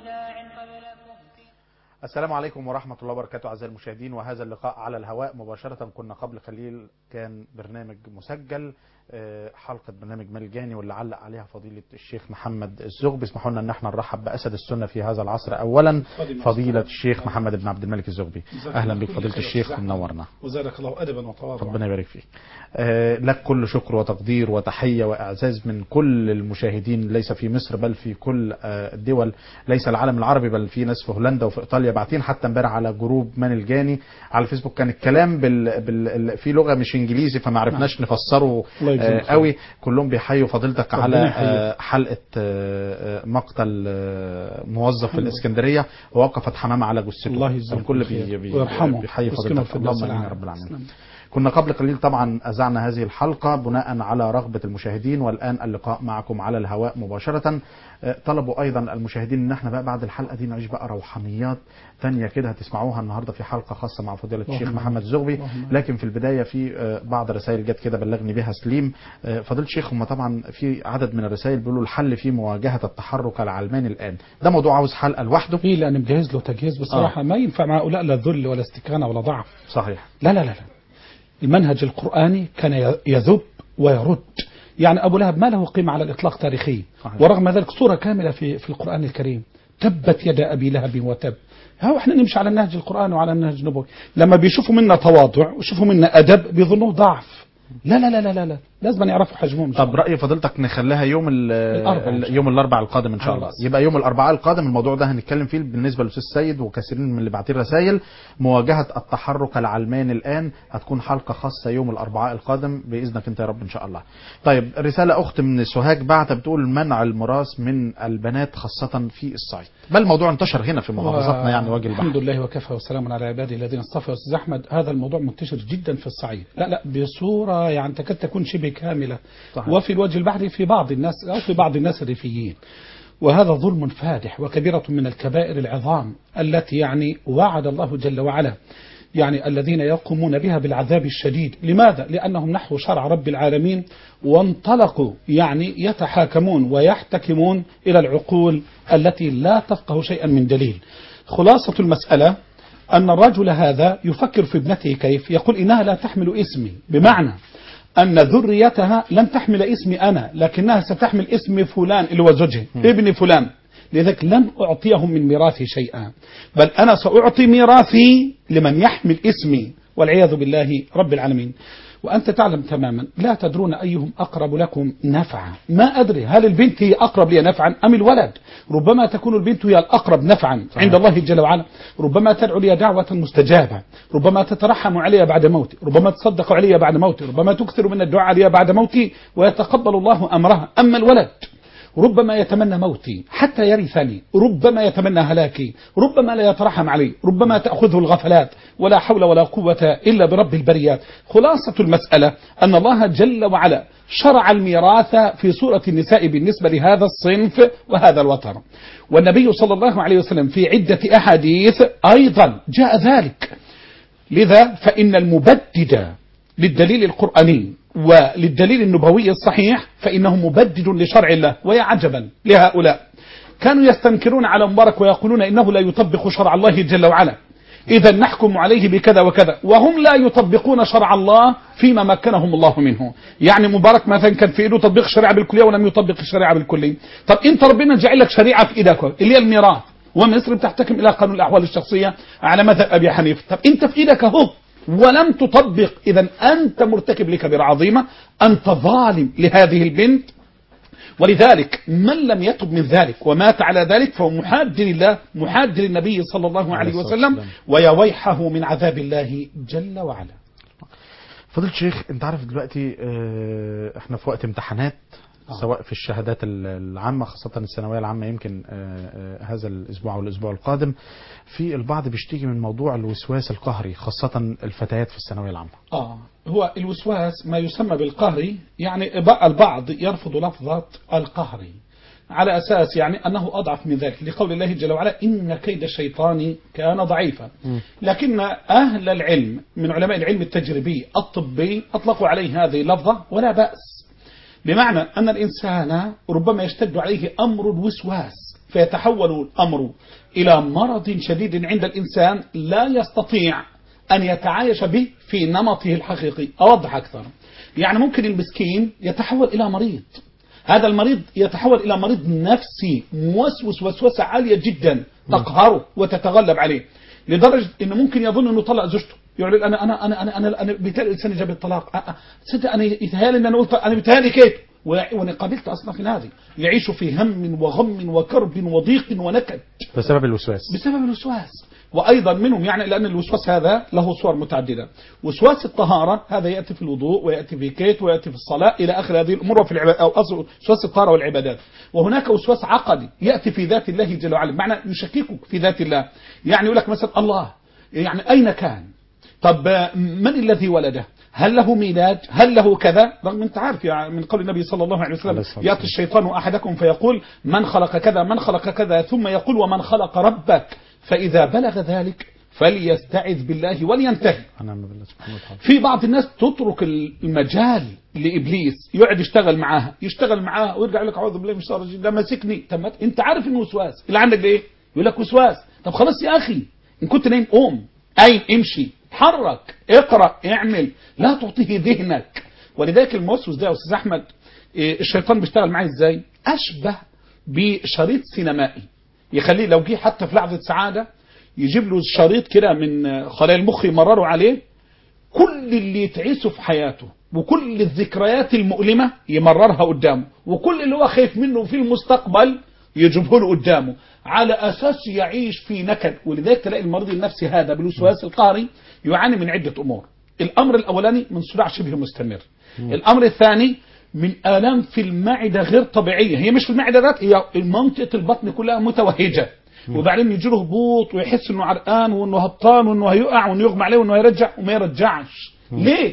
وداع قبل فهتي السلام عليكم ورحمة الله وبركاته أعزائي المشاهدين وهذا اللقاء على الهواء مباشرة كنا قبل قليل كان برنامج مسجل آه، حلقة برنامج ملجاني واللي علق عليها فضيلة الشيخ محمد الزغبي اسمحوا لنا ان احنا نرحب بأسد السنة في هذا العصر أولا فضيلة الشيخ محمد بن عبد الملك الزغبي أهلا بك فضيلة الشيخ ومنورنا وزادك الله أدبا وتواضعا ربنا يبارك فيك آه، لك كل شكر وتقدير وتحية وإعزاز من كل المشاهدين ليس في مصر بل في كل آه، الدول ليس العالم العربي بل في ناس في هولندا وفي إيطاليا باعتين حتى امبارح على جروب من الجاني على الفيسبوك كان الكلام بال... بال... في لغة مش إنجليزي فما عرفناش نفسره الله يجزاك آه، خير. قوي كلهم بيحيوا فضيلتك ربنا على يحييك. آه، حلقة آه، آه، مقتل آه، موظف في الإسكندرية ووقفت حمامة على جثته الله يجزاك الكل خير. بي... بي... ويرحمه بيحيي ويسكنه فضيلتك في الدرس اللهم آمين يا العام. رب العالمين تسلم. كنا قبل قليل طبعا أذعنا هذه الحلقة بناء على رغبة المشاهدين والآن اللقاء معكم على الهواء مباشرة آه، طلبوا أيضا المشاهدين إن احنا بقى بعد الحلقة دي نعيش بقى روحانيات تانية كده هتسمعوها النهاردة في حلقة خاصة مع فضيلة الشيخ اللهم محمد آمين. زغبي اللهم آمين. لكن في البداية في آه، بعض رسائل جت كده بلغني بها سليم آه، فضيلة الشيخ هم طبعا في عدد من الرسائل بيقولوا الحل في مواجهة التحرك العلماني الآن ده موضوع عاوز حلقة لوحده في لأن مجهز له تجهيز بصراحة ما ينفع مع هؤلاء لا ذل ولا استكانة ولا ضعف صحيح لا لا لا لا المنهج القرآني كان يذب ويرد يعني أبو لهب ما له قيمة على الإطلاق تاريخي صحيح. ورغم ذلك صورة كاملة في, في القرآن الكريم تبت يد أبي لهب وتب ها احنا نمشي على النهج القرآني وعلى النهج النبوي لما بيشوفوا منا تواضع ويشوفوا منا أدب بيظنوه ضعف لا لا لا لا لا, لا. لازم يعرفوا حجمهم إن شاء طب الله. رأي فضيلتك نخليها يوم ال- الأربعاء. ال- يوم الأربعاء القادم إن شاء الله خلاص. يبقى يوم الأربعاء القادم الموضوع ده هنتكلم فيه بالنسبة للأستاذ سيد وكثيرين من اللي باعتين رسائل مواجهة التحرك العلماني الآن هتكون حلقة خاصة يوم الأربعاء القادم بإذنك أنت يا رب إن شاء الله طيب رسالة أخت من سوهاج بعت بتقول منع الميراث من البنات خاصة في الصعيد بل الموضوع انتشر هنا في محافظتنا يعني وجه الحمد البحر لله وكفى وسلام على عباده الذين اصطفى استاذ احمد هذا الموضوع منتشر جدا في الصعيد لا لا بصوره يعني تكاد تكون شبه كامله صحيح. وفي الوجه البحري في بعض الناس او في بعض الناس الريفيين وهذا ظلم فادح وكبيره من الكبائر العظام التي يعني وعد الله جل وعلا يعني الذين يقومون بها بالعذاب الشديد لماذا؟ لأنهم نحو شرع رب العالمين وانطلقوا يعني يتحاكمون ويحتكمون إلى العقول التي لا تفقه شيئا من دليل خلاصة المسألة أن الرجل هذا يفكر في ابنته كيف يقول إنها لا تحمل اسمي بمعنى أن ذريتها لن تحمل اسمي أنا لكنها ستحمل اسم فلان اللي هو زوجها ابن فلان لذلك لن أعطيهم من ميراثي شيئا بل أنا سأعطي ميراثي لمن يحمل اسمي والعياذ بالله رب العالمين وأنت تعلم تماما لا تدرون أيهم أقرب لكم نفعا ما أدري هل البنت هي أقرب لي نفعا أم الولد ربما تكون البنت هي الأقرب نفعا عند الله جل وعلا ربما تدعو لي دعوة مستجابة ربما تترحم علي بعد موتي ربما تصدق علي بعد موتي ربما تكثر من الدعاء علي بعد موتي ويتقبل الله أمرها أما الولد ربما يتمنى موتي حتى يرثني ربما يتمنى هلاكي ربما لا يترحم علي ربما تأخذه الغفلات ولا حول ولا قوة إلا برب البريات خلاصة المسألة أن الله جل وعلا شرع الميراث في سورة النساء بالنسبة لهذا الصنف وهذا الوتر والنبي صلى الله عليه وسلم في عدة أحاديث أيضا جاء ذلك لذا فإن المبدد للدليل القرآني وللدليل النبوي الصحيح فإنه مبدد لشرع الله ويا عجبا لهؤلاء كانوا يستنكرون على مبارك ويقولون إنه لا يطبق شرع الله جل وعلا إذا نحكم عليه بكذا وكذا وهم لا يطبقون شرع الله فيما مكنهم الله منه يعني مبارك مثلا كان في إيده تطبيق الشريعة بالكلية ولم يطبق الشريعة بالكلية طب أنت ربنا جعل لك شريعة في إيدك اللي هي الميراث ومصر بتحتكم إلى قانون الأحوال الشخصية على مذهب أبي حنيفة طب أنت في إيدك أهو ولم تطبق إذا أنت مرتكب لكبيرة عظيمة أنت ظالم لهذه البنت ولذلك من لم يتب من ذلك ومات على ذلك فهو محاد لله محاد للنبي صلى الله عليه الصلاة وسلم والسلام. ويا ويحه من عذاب الله جل وعلا فضيلة الشيخ انت عارف دلوقتي اه، احنا في وقت امتحانات آه. سواء في الشهادات ال- العامة خاصة الثانوية العامة يمكن اه، اه، هذا الأسبوع أو الأسبوع القادم في البعض بيشتكي من موضوع الوسواس القهري خاصة الفتيات في الثانوية العامة آه هو الوسواس ما يسمى بالقهري يعني بقى البعض يرفض لفظة القهري على أساس يعني أنه أضعف من ذلك لقول الله جل وعلا إن كيد الشيطان كان ضعيفا لكن أهل العلم من علماء العلم التجريبي الطبي أطلقوا عليه هذه اللفظة ولا بأس بمعنى أن الإنسان ربما يشتد عليه أمر الوسواس فيتحول الأمر إلى مرض شديد عند الإنسان لا يستطيع أن يتعايش به في نمطه الحقيقي أوضح أكثر يعني ممكن المسكين يتحول إلى مريض هذا المريض يتحول إلى مريض نفسي موسوس وسوسة عالية جدا تقهره وتتغلب عليه لدرجة انه ممكن يظن انه طلق زوجته يقول لك انا انا انا انا انا, أنا بيتهيألي الانسان جاب الطلاق أه أه. تصدق انا يتهيألي ان انا قلت انا بيتهيألي كيف وانا قابلت اصناف هذه يعيشوا في هم وغم وكرب وضيق ونكد بسبب الوسواس بسبب الوسواس وايضا منهم يعني لان الوسواس هذا له صور متعدده وسواس الطهاره هذا ياتي في الوضوء وياتي في كيت وياتي في الصلاه الى اخر هذه الامور وفي العباد او اصل وسواس الطهاره والعبادات وهناك وسواس عقدي ياتي في ذات الله جل وعلا بمعنى يشككك في ذات الله يعني يقول لك مثلا الله يعني اين كان طب من الذي ولده هل له ميلاد هل له كذا رغم انت عارف يعني من قول النبي صلى الله عليه عليه وسلم الصلاة ياتي الشيطان احدكم فيقول من خلق كذا من خلق كذا ثم يقول ومن خلق ربك فاذا بلغ ذلك فليستعذ بالله ولينتهي ونعم بالله سبحانه وتعالى في بعض الناس تترك المجال لابليس يقعد يشتغل معاها يشتغل معاها ويرجع يقول لك اعوذ بالله من الشيطان الرجيم ده ماسكني طب ما انت عارف انه وسواس اللي عندك ده ايه يقول لك وسواس طب خلاص يا اخي ان كنت نايم قوم اي امشي حرك اقرا اعمل لا تعطيه ذهنك ولذلك الموسوس ده يا استاذ احمد إيه، الشيطان بيشتغل معاه ازاي اشبه بشريط سينمائي يخليه لو جه حتى في لحظه سعاده يجيب له شريط كده من خلايا المخ يمرروا عليه كل اللي يتعيسه في حياته وكل الذكريات المؤلمة يمررها قدامه وكل اللي هو خايف منه في المستقبل يجيبه له قدامه على أساس يعيش في نكد ولذلك تلاقي المريض النفسي هذا بالوسواس القهري يعاني من عدة أمور الأمر الأولاني من صداع شبه مستمر الأمر الثاني من آلام في المعدة غير طبيعية هي مش في المعدة ذات هي منطقة البطن كلها متوهجة وبعدين يجي له هبوط ويحس انه عرقان وانه هبطان وانه هيقع وانه يغمى عليه وانه هيرجع وما يرجعش ليه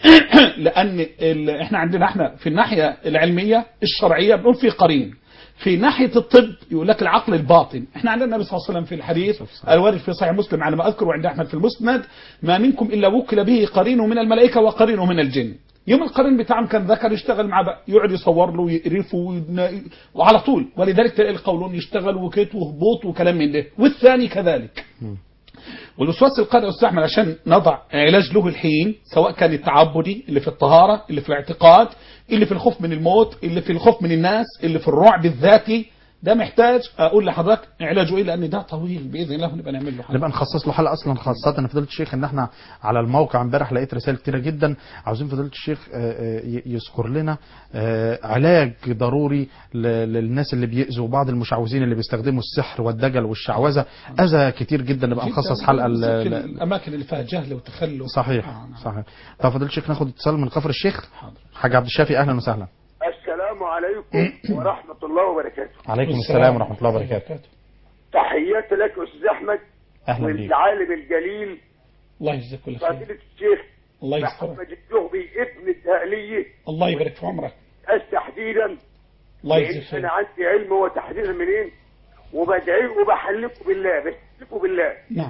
لان ال... احنا عندنا احنا في الناحيه العلميه الشرعيه بنقول في قرين في ناحيه الطب يقول لك العقل الباطن احنا عندنا النبي صلى الله عليه وسلم في الحديث الوارد في صحيح مسلم على ما اذكر وعند احمد في المسند ما منكم الا وكل به قرين من الملائكه وقرين من الجن يوم القرين بتاعهم كان ذكر يشتغل مع بقى يقعد يصور له ويقرفه ويدنا- وعلى طول ولذلك تلاقي القولون يشتغل وكيت وهبوط وكلام من ده والثاني كذلك والوسواس القهري يا استاذ احمد عشان نضع علاج له الحين سواء كان التعبدي اللي في الطهاره اللي في الاعتقاد اللي في الخوف من الموت اللي في الخوف من الناس اللي في الرعب الذاتي ده محتاج اقول لحضرتك علاجه ايه لان ده طويل باذن الله ونبقى نعمل له حاجه نبقى نخصص له حلقه اصلا خاصه ان فضيله الشيخ ان احنا على الموقع امبارح لقيت رسائل كتيره جدا عاوزين فضيله الشيخ آه، آه، ي- يذكر لنا آه، علاج ضروري ل- للناس اللي بيأذوا بعض المشعوذين اللي بيستخدموا السحر والدجل والشعوذه اذى كتير جدا نبقى نخصص حلقه ل- في ل- الاماكن اللي فيها جهل وتخلف صحيح آه، نعم. صحيح طب فضيله الشيخ ناخد اتصال من كفر الشيخ حاضر حاج عبد الشافي اهلا وسهلا السلام عليكم ورحمة الله وبركاته عليكم السلام ورحمه الله وبركاته تحياتي لك يا أستاذ أحمد اهلا بيك والعالم الجليل الله يجزاك كل خير فضيلة الشيخ الله يسترك محمد الزهبي ابن الدهلية الله يبارك في عمرك تحديدا الله لأن يجزاك خير أنا عندي علم هو تحديدا منين وبدعيه وبحلفه بالله بحلفه بالله نعم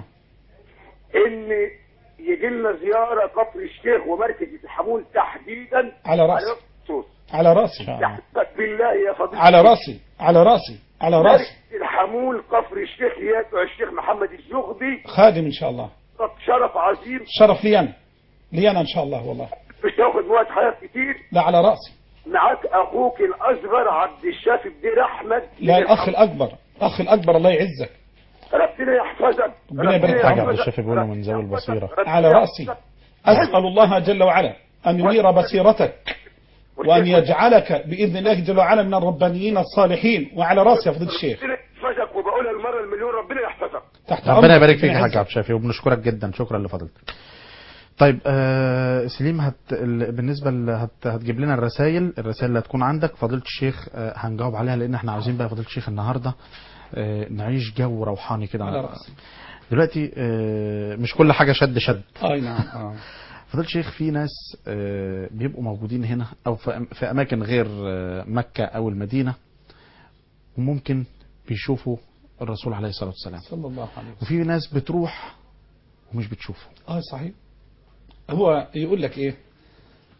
إن يجي لنا زيارة كفر الشيخ ومركز الحمول تحديدا على راسي الخصوص على راسي تحت بالله يا فضيلة على راسي على راسي على راسي مركز الحمول كفر الشيخ يدعو الشيخ محمد الزغبي خادم ان شاء الله شرف عظيم شرف لي انا لي انا ان شاء الله والله مش هاخد وقت حياة كتير لا على راسي معاك اخوك الاصغر عبد الشافي بدير احمد لا الاخ الاكبر الاخ الاكبر الله يعزك ربنا يحفظك ربنا يبارك فيك. حاج عبد الشافي بيقول من ذوي البصيرة. على راسي اسال الله جل وعلا ان ينير بصيرتك وان يجعلك باذن الله جل وعلا من الربانيين الصالحين وعلى راسي يا فضيله الشيخ ربنا يحفظك وبقولها المره المليون ربنا يحفظك تحت ربنا أمرك. يبارك فيك يا ربنا حاج يعزك. عبد الشافي وبنشكرك جدا شكرا لفضيلتك طيب آه سليم هت ال- بالنسبه ل- هت هتجيب لنا الرسائل الرسائل اللي هتكون عندك فضيله الشيخ آه هنجاوب عليها لان احنا عاوزين بقى فضيله الشيخ النهارده آه نعيش جو روحاني كده على راسي دلوقتي آه مش كل حاجه شد شد اي نعم آه. فضيله الشيخ في ناس آه بيبقوا موجودين هنا او في أم- في اماكن غير آه مكه او المدينه وممكن بيشوفوا الرسول عليه الصلاه والسلام صلى الله عليه وسلم وفي ناس بتروح ومش بتشوفه اه صحيح هو يقول لك ايه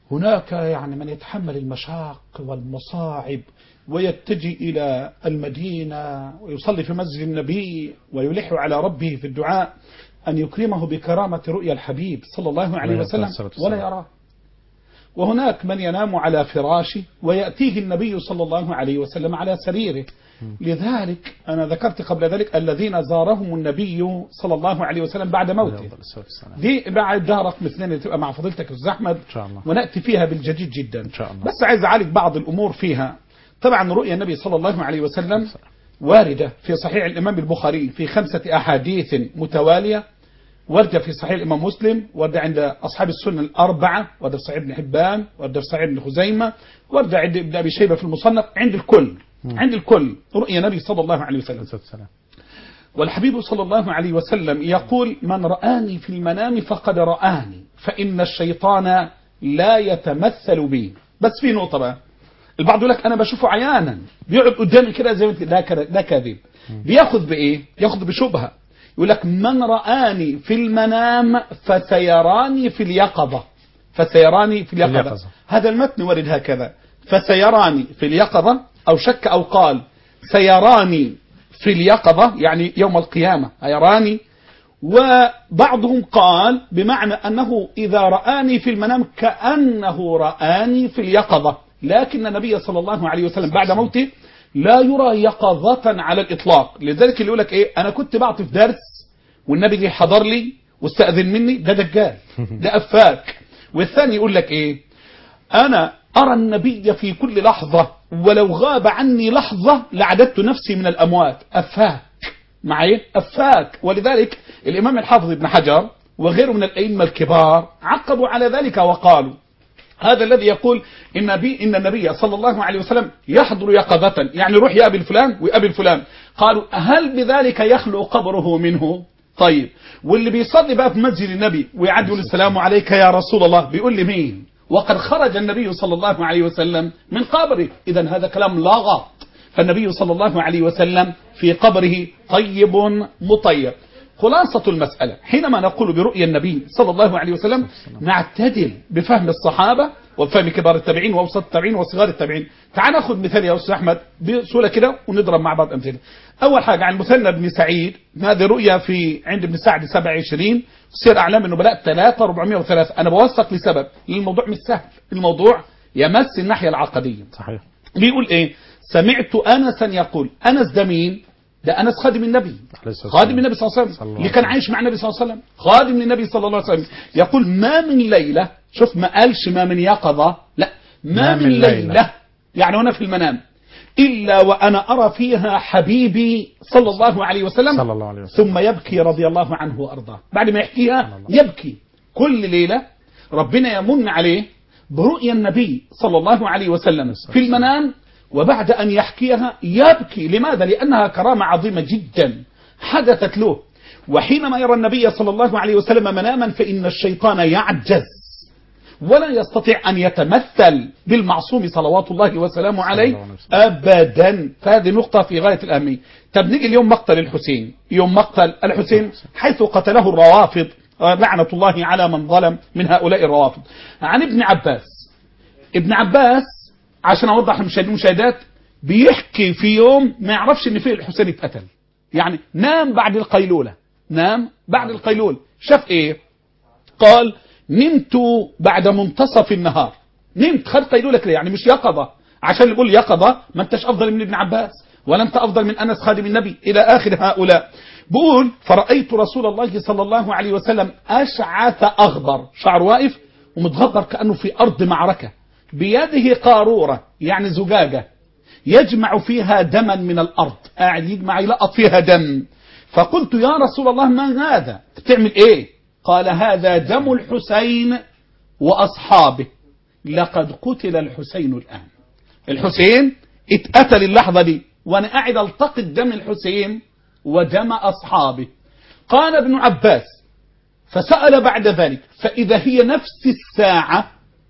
هناك يعني من يتحمل المشاق والمصاعب ويتجه إلى المدينة ويصلي في مسجد النبي ويلح على ربه في الدعاء أن يكرمه بكرامة رؤيا الحبيب صلى الله عليه عليه وسلم الصلاة والسلام. ولا يراه وهناك من ينام على فراشه ويأتيه النبي صلى الله عليه وسلم على سريره لذلك أنا ذكرت قبل ذلك الذين زارهم النبي صلى الله عليه وسلم بعد موته أفضل الصلاة والسلام. دي بعد ده رقم اثنين اللي تبقى مع فضيلتك يا استاذ احمد إن شاء الله. وناتي فيها بالجديد جدا إن شاء الله. بس عايز اعالج بعض الامور فيها طبعا رؤيا النبي صلى الله عليه وسلم وارده في صحيح الامام البخاري في خمسه احاديث متواليه وارده في صحيح الامام مسلم وارده عند اصحاب السنن الاربعه وارده في صحيح ابن حبان وارده في صحيح ابن خزيمه وارده عند ابن ابي شيبه في المصنف عند الكل عند الكل رؤيا النبي صلى الله عليه وسلم الصلاة والسلام. والحبيب صلى الله عليه وسلم يقول من رآني في المنام فقد رآني فإن الشيطان لا يتمثل بي بس في نقطة بقى البعض يقول لك أنا بشوفه عيانا بيقعد قدامي كده زي ما انت ده كده- ده كاذب بياخذ بإيه؟ ياخذ بشبهة يقول لك من رآني في المنام فسيراني في اليقظة فسيراني في اليقظة, اليقظة. هذا المتن ورد هكذا فسيراني في اليقظة أو شك أو قال سيراني في اليقظة يعني يوم القيامة يراني وبعضهم قال بمعنى أنه إذا رآني في المنام كأنه رآني في اليقظة لكن النبي صلى الله عليه وسلم بعد موته لا يرى يقظة على الإطلاق لذلك اللي يقول لك إيه أنا كنت بعطي في درس والنبي جه حضر لي واستأذن مني ده دجال ده أفاك والثاني يقول لك إيه أنا أرى النبي في كل لحظة ولو غاب عني لحظة لعددت نفسي من الأموات أفاك معي أفاك ولذلك الإمام الحافظ ابن حجر وغيره من الأئمة الكبار عقبوا على ذلك وقالوا هذا الذي يقول إن, نبي إن النبي صلى الله عليه وسلم يحضر يقظة يعني يروح يقابل فلان ويقابل فلان قالوا هل بذلك يخلو قبره منه طيب واللي بيصلي بقى في مسجد النبي ويعد يقول السلام عليك يا رسول الله بيقول لي مين وقد خرج النبي صلى الله عليه وسلم من قبره إذا هذا كلام لغط فالنبي صلى الله عليه وسلم في قبره طيب مطيب خلاصة المسألة حينما نقول برؤيا النبي صلى الله عليه وسلم نعتدل بفهم الصحابة وبفهم كبار التابعين وأوسط التابعين وصغار التابعين تعال ناخذ مثال يا أستاذ أحمد بسهولة كده ونضرب مع بعض أمثلة أول حاجة عن مثنى بن سعيد هذه رؤيا في عند ابن سعد 27 سير أعلام النبلاء 3 403 أنا بوثق لسبب الموضوع مش سهل الموضوع يمس الناحية العقدية صحيح بيقول ايه سمعت انسا يقول انس ده مين ده انس خادم النبي عليه الصلاة خادم والسلام. النبي صلى الله عليه صلى وسلم الله اللي عليه كان وسلم. عايش مع النبي صلى الله عليه وسلم خادم للنبي صلى الله عليه وسلم يقول ما من ليلة شوف ما قالش ما من يقظة لا ما, ما من من ليلة, ليلة. يعني وانا في المنام إلا وأنا أرى فيها حبيبي صلى الله عليه وسلم صلى الله عليه وسلم. ثم يبكي رضي الله عنه وأرضاه بعد ما يحكيها يبكي كل ليلة ربنا يمن عليه برؤيا النبي صلى الله عليه وسلم في المنام وبعد أن يحكيها يبكي لماذا؟ لأنها كرامة عظيمة جدا حدثت له وحينما يرى النبي صلى الله عليه وسلم مناما فإن الشيطان يعجز ولا يستطيع أن يتمثل بالمعصوم صلوات الله وسلامه الله عليه عليه وسلم. أبدا فهذه نقطة في غاية الأهمية طب نيجي اليوم مقتل الحسين يوم مقتل الحسين حيث قتله الروافض آه، لعنة الله على من ظلم من هؤلاء الروافض عن ابن عباس ابن عباس عشان أوضح للمشاهدين والمشاهدات بيحكي في يوم ما يعرفش ان فيه الحسين اتقتل يعني نام بعد القيلولة نام بعد القيلولة شاف ايه قال نمت بعد منتصف النهار نمت خد قيلولة كده يعني مش يقظة عشان اللي يقول يقظة ما انتش افضل من ابن عباس ولا انت افضل من انس خادم النبي الى اخر هؤلاء بقول فرأيت رسول الله صلى الله عليه وسلم اشعث اغبر شعر واقف ومتغبر كأنه في ارض معركة بيده قارورة يعني زجاجة يجمع فيها دما من الأرض قاعد يجمع يلقط فيها دم فقلت يا رسول الله ما هذا بتعمل ايه قال هذا دم الحسين وأصحابه لقد قتل الحسين الآن الحسين اتقتل اللحظة دي وانا قاعد التقط دم الحسين ودم أصحابه قال ابن عباس فسأل بعد ذلك فإذا هي نفس الساعة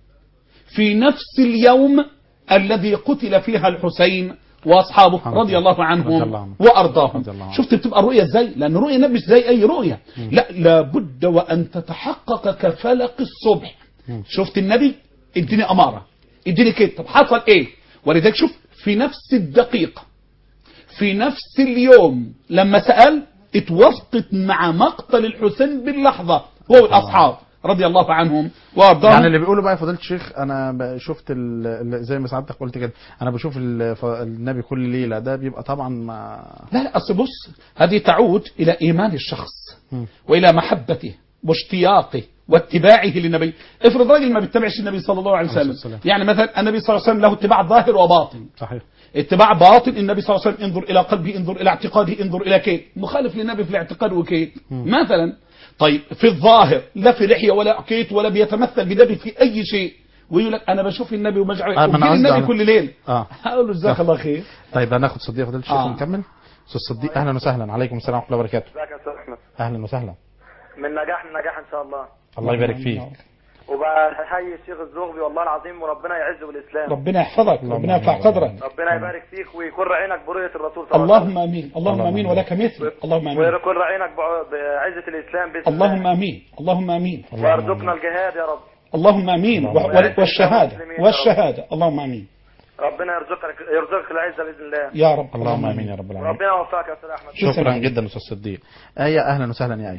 في نفس اليوم الذي قتل فيها الحسين واصحابه سبحان رضي الله. الله عنهم رضي الله عنهم. وارضاهم رضي الله عنهم. شفت بتبقى الرؤيه ازاي لان الرؤيه النبي مش زي اي رؤيه لا لابد وان تتحقق كفلق الصبح شفت النبي اديني اماره اديني كده طب حصل ايه ولذلك شوف في نفس الدقيقه في نفس اليوم لما سال اتوافقت مع مقتل الحسين باللحظه هو والاصحاب رضي الله عنهم وارضاهم يعني اللي بيقولوا بقى يا فضيله الشيخ انا ب- شفت ال- ال- زي ما سعادتك قلت كده انا بشوف ال- ف- النبي كل ليله ده بيبقى طبعا ما لا لا اصل بص هذه تعود الى ايمان الشخص مم. والى محبته واشتياقه واتباعه للنبي افرض راجل ما بيتبعش النبي صلى الله عليه عليه وسلم الصلاة والسلام. يعني مثلا النبي صلى الله عليه وسلم له اتباع ظاهر وباطن صحيح اتباع باطن النبي صلى الله عليه وسلم انظر الى قلبه انظر الى اعتقاده انظر الى كيد مخالف للنبي في الاعتقاد وكيد مثلا طيب في الظاهر لا في لحيه ولا كيت ولا بيتمثل بنبي في اي شيء ويقول لك انا بشوف النبي وبجعل آه، ما أنا وبجيب قصدي النبي على- كل ليل اه هقول له جزاك الله خير طيب هناخد صديق فضيله الشيخ آه. ونكمل استاذ صديق اهلا وسهلا عليكم السلام ورحمه الله وبركاته ازيك يا استاذ احمد اهلا وسهلا من نجاح لنجاح ان شاء الله الله يبارك فيك وبحيي الشيخ الزغبي والله العظيم وربنا يعزه بالاسلام ربنا يحفظك اللهم ربنا يرفع آمين. قدرك ربنا يبارك فيك ويكون عينك برؤيه الرسول صلى الله عليه اللهم امين اللهم اللهم امين آمين. ولك مثل اللهم امين ويكون عينك بع- بعزه الاسلام باذن الله. اللهم امين اللهم امين ويرزقنا الجهاد يا رب اللهم امين اللهم و- آمين. والشهاده والشهاده اللهم امين ربنا يرزقك يرزقك العزه باذن الله يا رب اللهم امين يا رب العالمين وربنا يوفقك يا استاذ احمد شكرا تسلم. جدا استاذ صديق ايه اهلا وسهلا يا ايه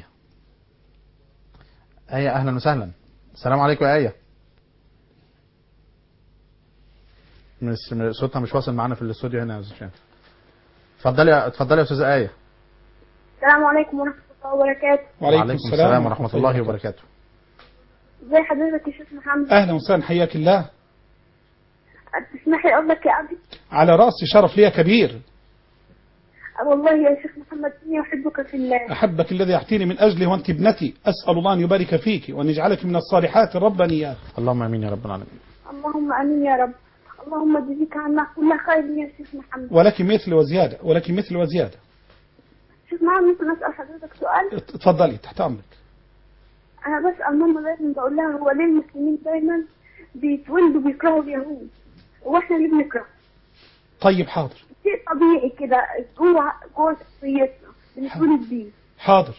ايه اهلا وسهلا السلام عليكم يا ايه مش م- صوتها مش واصل معانا في الاستوديو هنا يا استاذ هشام اتفضلي يا- اتفضلي يا استاذه ايه السلام عليكم ورحمة الله وبركاته وعليكم السلام ورحمه الله وبركاته ازي حضرتك يا شيخ محمد اهلا وسهلا حياك الله تسمحي اقول لك يا ابي على راسي شرف لي كبير والله يا شيخ محمد اني احبك في الله احبك الذي يحتيني من اجله وانت ابنتي اسال الله ان يبارك فيك وان يجعلك من الصالحات ربانيات اللهم امين يا رب العالمين اللهم امين يا رب اللهم جزيك عنا كل خير يا شيخ محمد ولك مثل وزياده ولك مثل وزياده شيخ محمد ممكن اسال حضرتك سؤال اتفضلي تحت امرك انا بسال ماما دايما بقول لها هو ليه المسلمين دايما بيتولدوا بيكرهوا اليهود واحنا ليه بنكره طيب حاضر شيء طبيعي كده جوه جوه شخصيتنا بنتولد بيه حاضر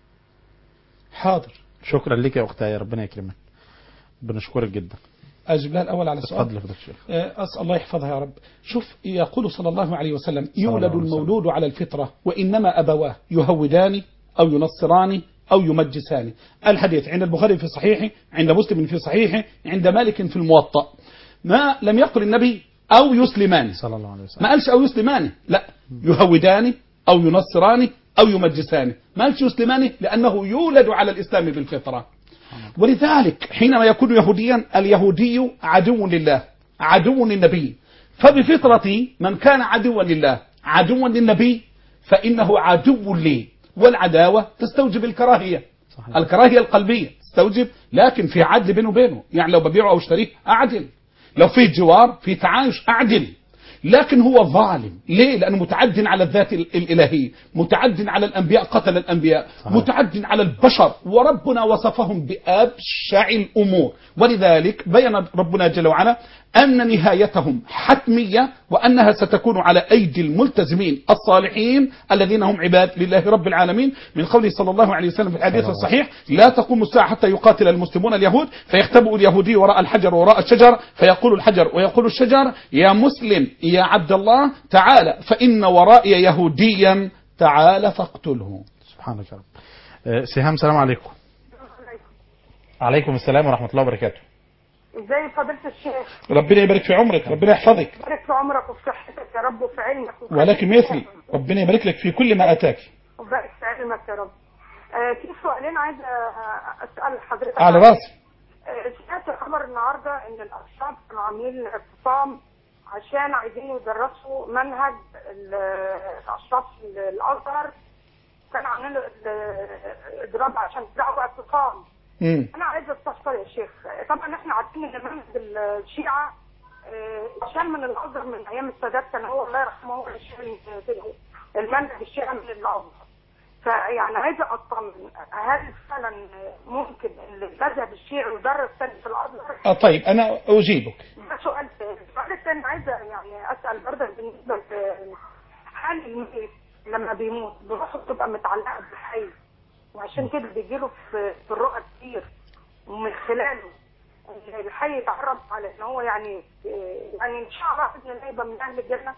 حاضر شكرا لك يا اختي يا ربنا يكرمك بنشكرك جدا اجب لها الاول على السؤال اتفضل يا فضيله الشيخ آه، أسأل الله يحفظها يا رب شوف يقول صلى الله عليه وسلم الله يولد عليه وسلم. المولود على الفطرة وإنما أبواه يهودان أو ينصران أو يمجسان الحديث عند البخاري في صحيحه عند مسلم في صحيحه عند مالك في الموطأ ما لم يقل النبي أو يسلمان صلى الله عليه وسلم ما قالش أو يسلمان لا يهودان أو ينصران أو يمجسان ما قالش يسلمان لأنه يولد على الإسلام بالفطرة ولذلك حينما يكون يهوديا اليهودي عدو لله عدو للنبي فبفطرة من كان عدوا لله عدوا للنبي فإنه عدو لي والعداوة تستوجب الكراهية صحيح. الكراهية القلبية تستوجب لكن في عدل بينه وبينه يعني لو ببيعه أو اشتريه أعدل لو في جوار في تعايش أعدل لكن هو ظالم ليه لأنه متعد على الذات ال- الإلهية متعد على الأنبياء قتل الأنبياء صحيح. متعد على البشر وربنا وصفهم بأبشع الأمور ولذلك بين ربنا جل وعلا أن نهايتهم حتمية وأنها ستكون على أيدي الملتزمين الصالحين الذين هم عباد لله رب العالمين من قوله صلى الله عليه وسلم في الحديث صلى الله الصحيح لا تقوم الساعة حتى يقاتل المسلمون اليهود فيختبئ اليهودي وراء الحجر وراء الشجر فيقول الحجر ويقول الشجر يا مسلم يا عبد الله تعال فإن ورائي يهوديا تعال فاقتله سبحانك يا رب آه، سهام سلام عليكم عليكم السلام ورحمه الله وبركاته ازاي فضيلة الشيخ ربنا يبارك في عمرك ربنا يحفظك بارك في عمرك وفي صحتك يا رب وفي علمك وفي ولك مثل ربنا يبارك لك في كل ما أتاك وبارك في علمك يا رب آه في سؤالين عايزه آه، اسال حضرتك على عنهم. راسي آه، سمعت خبر النهارده ان الاشخاص كانوا عاملين اعتصام عشان عايزين يدرسوا منهج ال- الاشخاص الازهر كانوا عاملين له ال- اضراب عشان يدعوا اعتصام مم. انا عايزه استفسر يا شيخ طبعا احنا عارفين ان منهج الشيعه آه، شال من الازهر من ايام السادات كان هو الله يرحمه هو اللي شال المنهج الشيعي من الازهر فيعني عايزه اطمن هل فعلا ممكن ان المذهب الشيعي يدرس تاني في الازهر؟ آه طيب أنا أجيبك ده سؤال تاني، السؤال الثاني عايزه يعني اسال برضه بالنسبه ل- هل الميت لما بيموت بروحه بتبقى متعلقه بالحي وعشان كده بيجيله في في الرؤى كتير ومن خلاله الحي يتعرف على ان هو يعني آه، يعني ان شاء الله باذن الله يبقى من اهل الجنه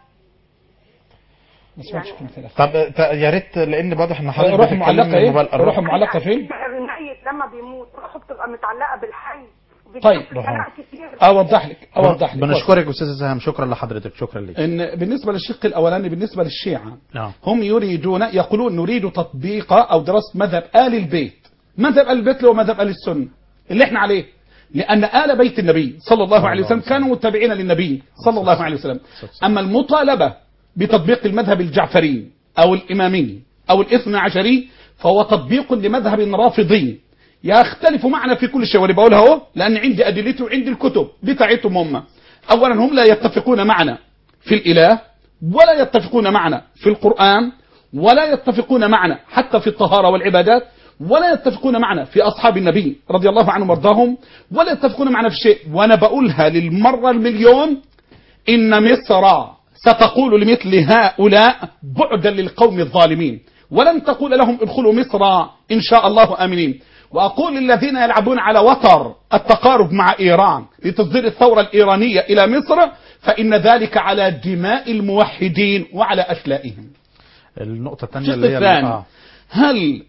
ما سمعتش يعني- كلمة الأخ. طب ت- يا ريت لان واضح ان حضرتك روح بتتكلم معلقة من ايه موبايل. روح معلقة فين الميت لما بيموت روحه بتبقى متعلقه بالحي طيب. وبتشوف الكلام كتير اوضح لك اوضح لك بنشكرك استاذ سهام شكرا لحضرتك شكرا لك ان بالنسبه للشق الاولاني بالنسبه للشيعه نعم. هم يريدون يقولون نريد تطبيق او دراسه مذهب ال البيت مذهب ال البيت اللي هو مذهب ال السنه اللي احنا عليه لان ال بيت النبي صلى الله عليه وسلم كانوا متبعين للنبي صلى الله عليه وسلم اما المطالبه بتطبيق المذهب الجعفري او الامامي او الاثنى عشري فهو تطبيق لمذهب رافضي يختلف معنا في كل شيء وانا بقولها اهو لان عندي ادلته وعندي الكتب بتاعتهم هم اولا هم لا يتفقون معنا في الاله ولا يتفقون معنا في القران ولا يتفقون معنا حتى في الطهاره والعبادات ولا يتفقون معنا في اصحاب النبي رضي الله عنهم وارضاهم ولا يتفقون معنا في شيء وانا بقولها للمره المليون إن مصر ستقول لمثل هؤلاء بعدا للقوم الظالمين ولن تقول لهم ادخلوا مصر إن شاء الله آمنين وأقول للذين يلعبون على وتر التقارب مع إيران لتصدير الثورة الإيرانية إلى مصر فإن ذلك على دماء الموحدين وعلى أشلائهم النقطه الثانيه الشق اللي هي الثاني آه. هل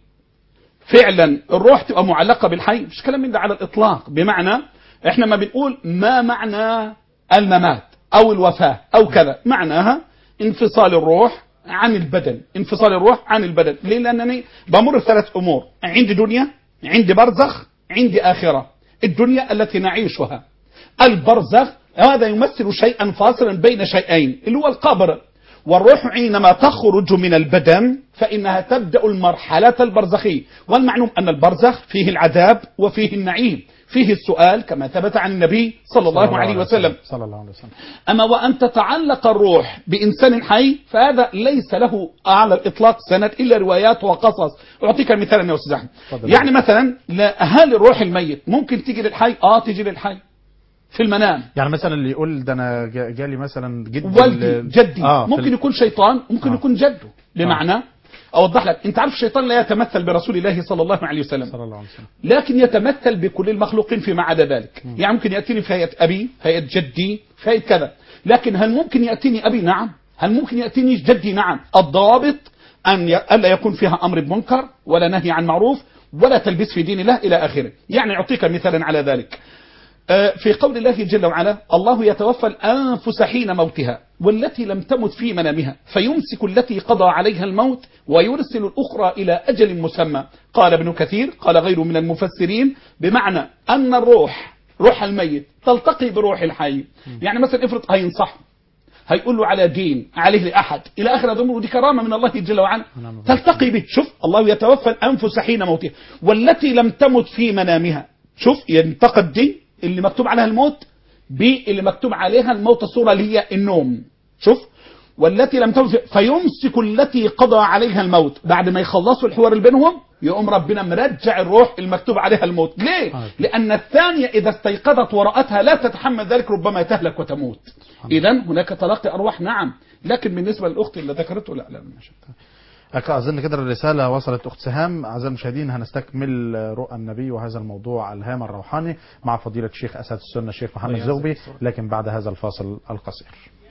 فعلا الروح تبقى معلقة بالحي مش كلام من ده على الإطلاق بمعنى احنا ما بنقول ما معنى الممات أو الوفاة أو كذا معناها انفصال الروح عن البدن انفصال الروح عن البدن ليه لأنني بمر بثلاث أمور عندي دنيا عندي برزخ عندي آخرة الدنيا التي نعيشها البرزخ هذا يمثل شيئا فاصلا بين شيئين اللي هو القبر والروح حينما تخرج من البدن فإنها تبدأ المرحلة البرزخية والمعلوم أن البرزخ فيه العذاب وفيه النعيم فيه السؤال كما ثبت عن النبي صلى الله عليه وسلم صلى الله عليه وسلم أما وأن تتعلق الروح بإنسان حي فهذا ليس له على الإطلاق سند إلا روايات وقصص أعطيك مثالا يا أستاذ أحمد تفضل. يعني مثلا لا- هل الروح الميت ممكن تيجي للحي آه تيجي للحي في المنام يعني مثلا اللي يقول ده انا جا- جالي مثلا جد والدي ال- جدي آه في ممكن ال- يكون شيطان ممكن آه. يكون جده بمعنى اوضح لك انت عارف الشيطان لا يتمثل برسول الله صلى الله عليه وسلم صلى الله عليه وسلم لكن يتمثل بكل المخلوقين فيما عدا ذلك يعني ممكن يأتيني في هيئة أبي في هيئة جدي في هيئة كذا لكن هل ممكن يأتيني أبي نعم هل ممكن يأتيني جدي نعم الضابط أن ي... ألا يكون فيها أمر بمنكر ولا نهي عن معروف ولا تلبس في دين الله إلى آخره يعني أعطيك مثالا على ذلك آه، في قول الله جل وعلا الله يتوفى الأنفس حين موتها والتي لم تمت في منامها فيمسك التي قضى عليها الموت ويرسل الأخرى إلى أجل مسمى قال ابن كثير قال غيره من المفسرين بمعنى أن الروح روح الميت تلتقي بروح الحي يعني مثلا افرض هينصح هيقول له على دين عليه لأحد إلى آخر هذا ودي كرامة من الله جل وعلا نعم. تلتقي به شوف الله يتوفى الأنفس حين موتها والتي لم تمت في منامها شوف ينتقد دي اللي مكتوب عليها الموت باللي مكتوب عليها الموت الصورة اللي هي النوم شوف والتي لم تمت فيمسك التي قضى عليها الموت بعد ما يخلصوا الحوار اللي بينهم يقوم ربنا مرجع الروح المكتوب عليها الموت ليه آه. لأن الثانية إذا استيقظت ورأتها لا تتحمل ذلك ربما تهلك وتموت إذا هناك تلقي أرواح نعم لكن بالنسبة للأخت اللي ذكرته لا لا مش أك- أظن كده الرسالة وصلت أخت سهام أعزائي المشاهدين هنستكمل رؤى النبي وهذا الموضوع الهام الروحاني مع فضيلة الشيخ أسد السنة الشيخ محمد الله يعزك زغبي الصورة. لكن بعد هذا الفاصل القصير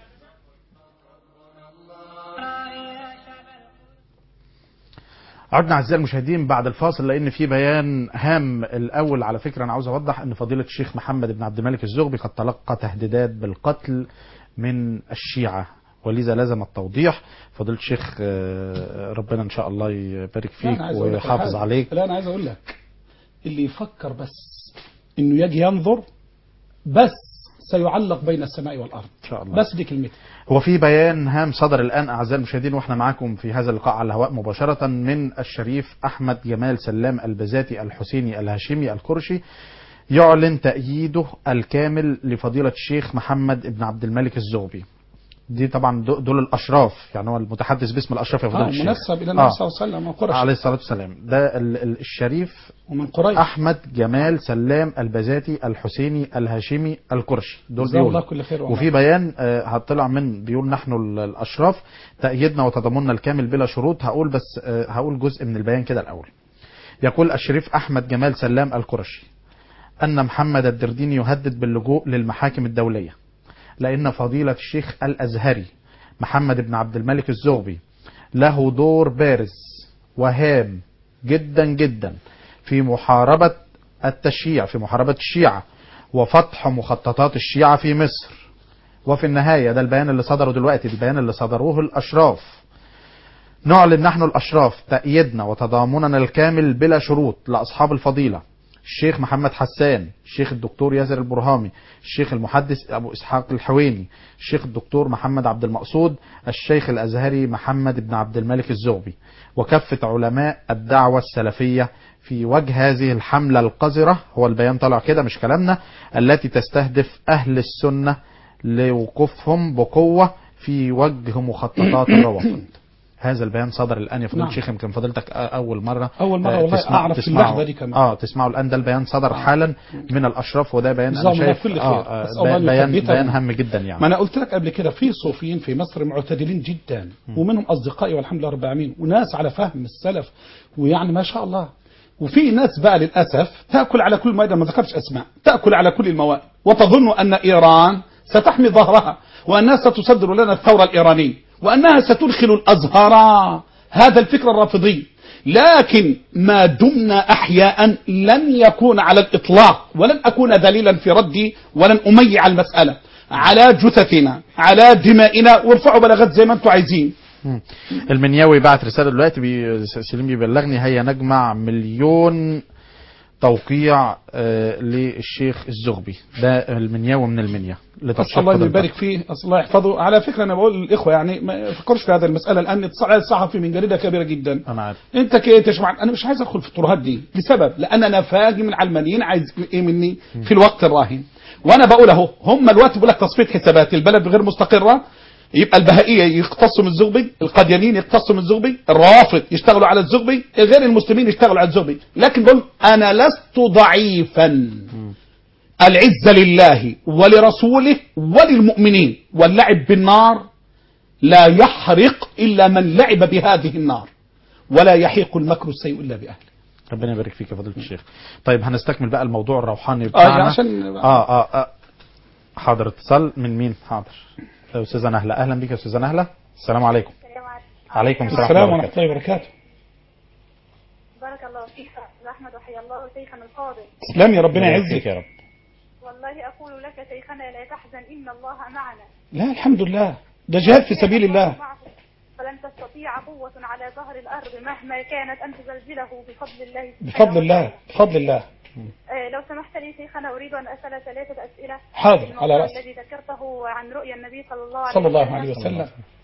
عدنا اعزائي المشاهدين بعد الفاصل لان في بيان هام الاول على فكره انا عاوز اوضح ان فضيله الشيخ محمد بن عبد الملك الزغبي قد تلقى تهديدات بالقتل من الشيعه ولذا لازم التوضيح فضيله الشيخ آه، ربنا ان شاء الله يبارك لا، فيك أنا عايز أقول لك ويحافظ حاجة. عليك لا أنا عايز أقول لك اللي يفكر بس إنه يجي ينظر بس سيعلق بين السماء والأرض ان شاء الله بس دي كلمتي هو في بيان هام صدر الآن أعزائي المشاهدين وإحنا معاكم في هذا اللقاء على الهواء مباشرة من الشريف أحمد جمال سلام البزاتي الحسيني الهاشمي القرشي يعلن تأييده الكامل لفضيلة الشيخ محمد بن عبد الملك الزغبي دي طبعا دو- دول الأشراف يعني هو المتحدث باسم الأشراف يا فضيلة آه الشيخ منسب إلى النبي آه. صلى الله عليه وسلم وقرش عليه الصلاة والسلام ده ال- ال- الشريف ومن قريش أحمد جمال سلام البزاتي الحسيني الهاشمي القرشي دول جزاه الله بيقولوا كل خير وعمر. وفي بيان آه، هطلع من بيقول نحن ال- الاشراف تأييدنا وتضامننا الكامل بلا شروط هقول بس آه، هقول جزء من البيان كده الاول يقول الشريف احمد جمال سلام القرشي أن محمد الدرديني يهدد باللجوء للمحاكم الدولية لأن فضيلة الشيخ الأزهري محمد بن عبد الملك الزغبي له دور بارز وهام جدا جدا في محاربة التشييع في محاربة الشيعة وفتح مخططات الشيعة في مصر وفي النهاية ده البيان اللي صدره دلوقتي البيان اللي صدروه الأشراف نعلن نحن الأشراف تأييدنا وتضامننا الكامل بلا شروط لأصحاب الفضيلة الشيخ محمد حسان الشيخ الدكتور ياسر البرهامي الشيخ المحدث أبو إسحاق الحويني الشيخ الدكتور محمد عبد المقصود الشيخ الأزهري محمد بن عبد الملك الزغبي وكافة علماء الدعوة السلفية في وجه هذه الحملة القذرة هو البيان طلع كده مش كلامنا التي تستهدف أهل السنة لوقوفهم بقوة في وجه مخططات الروافض هذا البيان صدر الان يا فضيله نعم. الشيخ يمكن فضيلتك اول مره أول مرة آه، والله تسمع أعرف في تسمعه. اللحظة دي كمان. اه تسمعوا الان ده البيان صدر حالا من الاشراف وده بيان انا جزاهم الله شايف كل خير. اه آه، أسأل الله أن بيان يثبتهم. بيان هام جدا يعني ما انا قلت لك قبل كده في صوفيين في مصر معتدلين جدا ومنهم اصدقائي والحمد لله رب العالمين وناس على فهم السلف ويعني ما شاء الله وفي ناس بقى للاسف تاكل على كل مائده ما ذكرتش اسماء تاكل على كل الموائد وتظن ان ايران ستحمي ظهرها وانها ستصدر لنا الثوره الايرانيه وانها ستدخل الازهر هذا الفكر الرافضي لكن ما دمنا احياء لن يكون على الاطلاق ولن اكون دليلا في ردي ولن اميع المساله على جثثنا على دمائنا وارفعوا بلاغات زي ما انتم عايزين مم. المنياوي بعت رساله دلوقتي بي سليم بيبلغني هيا نجمع مليون توقيع آه للشيخ الزغبي ده المنياوي من المنيا اسال الله ان يبارك فيه اسال الله يحفظه على فكره انا بقول للاخوه يعني ما يفكرش في هذه المساله لان اتصل على الصحفي من جريده كبيره جدا انا عارف انت كده تشمع انا مش عايز ادخل في الترهات دي لسبب لان انا فاجي من العلمانيين عايز ايه مني في الوقت الراهن وانا بقول اهو هم الوقت بيقول لك تصفيه حسابات البلد غير مستقره يبقى البهائيه يقتصوا من الزغبي القاديانيين يقتصوا من الزغبي الروافض يشتغلوا على الزغبي غير المسلمين يشتغلوا على الزغبي لكن بقول انا لست ضعيفا العزة لله ولرسوله وللمؤمنين واللعب بالنار لا يحرق إلا من لعب بهذه النار ولا يحيق المكر السيء إلا بأهله ربنا يبارك فيك يا فضيله الشيخ طيب هنستكمل بقى الموضوع الروحاني آه بتاعنا عشان اه اه, آه. حاضر اتصال من مين حاضر استاذه نهله اهلا بك يا استاذه نهله السلام عليكم عليكم السلام, السلام ورحمه ورحمة الله وبركاته بارك الله فيك أستاذ أحمد وحيا الله شيخنا الفاضل تسلم يا ربنا الله يعزك يا رب والله أقول لك شيخنا لا تحزن إن الله معنا لا الحمد لله ده جهاد في سبيل الله معه فلن تستطيع قوة على ظهر الأرض مهما كانت أن تزلزله بفضل الله سبحانه بفضل الله وتعالى. بفضل الله آه، لو سمحت لي شيخنا أريد أن أسأل ثلاثة أسئلة حاضر، في على الموضوع رأسي. الذي ذكرته عن رؤيا النبي صلى الله عليه صلى الله عليه وسلم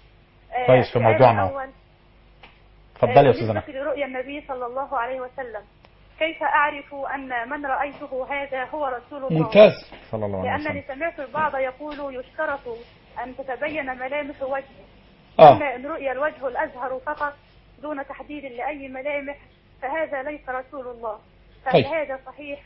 آه، كويس في السؤال موضوعنا. الأول، اتفضلي يا آه، استاذه بالنسبة نهله لرؤيا النبي صلى الله عليه وسلم كيف أعرف أن من رأيته هذا هو رسول الله ممتاز صلى الله عليه لأنني وسلم سمعت البعض يقول يشترط أن تتبين ملامح وجهه اه أما إن رؤي الوجه الأزهر فقط دون تحديد لأي ملامح فهذا ليس رسول الله فهل طيب. هذا صحيح؟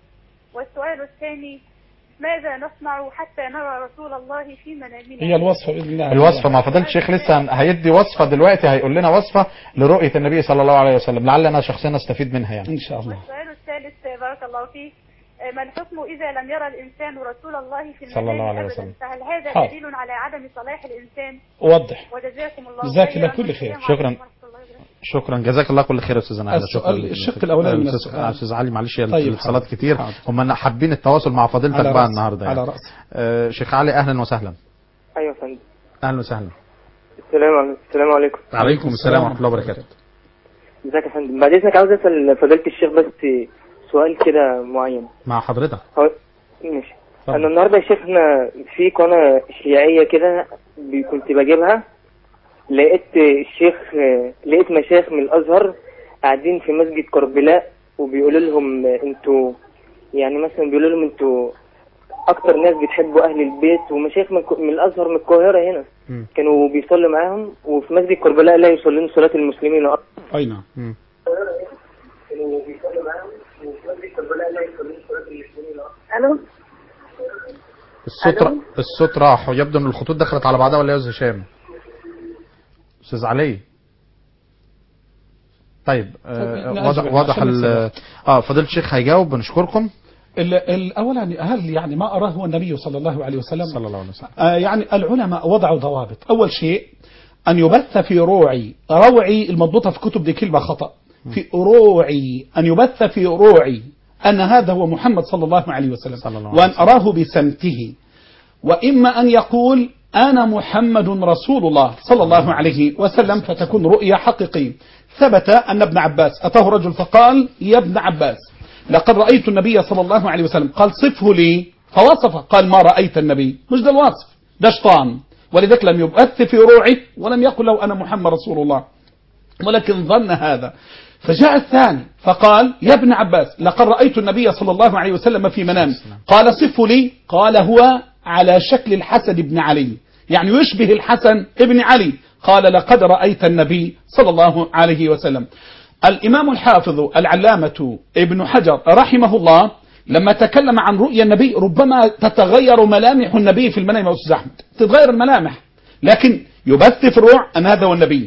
والسؤال الثاني ماذا نصنع حتى نرى رسول الله في منامنا؟ هي الوصفة بإذن الله الوصفه مع فضيله الشيخ لسه هن- هيدي وصفه دلوقتي هيقول لنا وصفه لرؤيه النبي صلى الله عليه وسلم لعل انا شخصيا استفيد منها يعني إن شاء الله والسؤال الثالث بارك الله فيك ما الحكم إذا لم يرى الإنسان رسول الله في صلى الله المنام عليه أبدا وسلم. فهل هذا حاضر. دليل على عدم صلاح الإنسان وضح وجزاكم الله جزاك خيرا الله كل خير. والسلام شكراً. عليكم ورحمة الله وبركاته. شكرا جزاك الله كل خير يا استاذ نهله السؤال- شكرا الشق الأولاني من أستاذ- السؤال. استاذ علي معلش هي طيب، الاتصالات حاضر. كتير حاضر. هم حابين التواصل مع فضيلتك على بقى رأسي. النهارده يعني على رأسي آه شيخ علي اهلا وسهلا ايوه يا فندم اهلا وسهلا السلام عليكم السلام عليكم عليكم السلام ورحمه الله وبركاته ازيك يا فندم بعد اذنك عاوز اسال فضيله الشيخ بس سؤال كده معين مع حضرتك هو ماشي اتفضل. انا النهارده يا شيخنا في قناه شيعيه كده بي- كنت بجيبها لقيت الشيخ لقيت مشايخ من الازهر قاعدين في مسجد كربلاء وبيقولوا لهم انتوا يعني مثلا بيقولوا لهم انتوا اكتر ناس بتحبوا اهل البيت ومشايخ من, من الازهر من القاهره هنا مم. كانوا بيصلي معاهم وفي مسجد كربلاء لا يصلون صلاه المسلمين أي نعم مم. كانوا بيصلوا معاهم وفي مسجد كربلاء لا يصلون صلاه المسلمين ألو الصوت الصوت راح ويبدو ان الخطوط دخلت على بعضها ولا يا استاذ هشام استاذ علي طيب آه طب واضح نأجل واضح عشان ال- نسأل. اه فضيله الشيخ هيجاوب بنشكركم ال- الأولاني هل يعني ما أراه هو النبي صلى الله عليه وسلم صلى الله عليه وسلم آه، يعني العلماء وضعوا ضوابط أول شيء أن يبث في روعي روعي المضبوطة في كتب دي كلمة خطأ في روعي أن يبث في روعي أن هذا هو محمد صلى الله عليه وسلم صلى الله عليه وأن أراه بسمته وإما أن يقول أنا محمد رسول الله صلى الله عليه وسلم فتكون رؤيا حقيقية ثبت أن ابن عباس أتاه رجل فقال يا ابن عباس لقد رأيت النبي صلى الله عليه وسلم قال صفه لي فوصفه قال ما رأيت النبي مش ده الوصف ده شطان ولذلك لم يبث في روعه ولم يقل له أنا محمد رسول الله ولكن ظن هذا فجاء الثاني فقال يا ابن عباس لقد رأيت النبي صلى الله عليه وسلم في منام قال صفه لي قال هو على شكل الحسن بن علي يعني يشبه الحسن ابن علي قال لقد رأيت النبي صلى الله عليه وسلم الإمام الحافظ العلامة ابن حجر رحمه الله لما تكلم عن رؤيا النبي ربما تتغير ملامح النبي في المنام يا أستاذ أحمد تتغير الملامح لكن يبث في الروع أن هذا هو النبي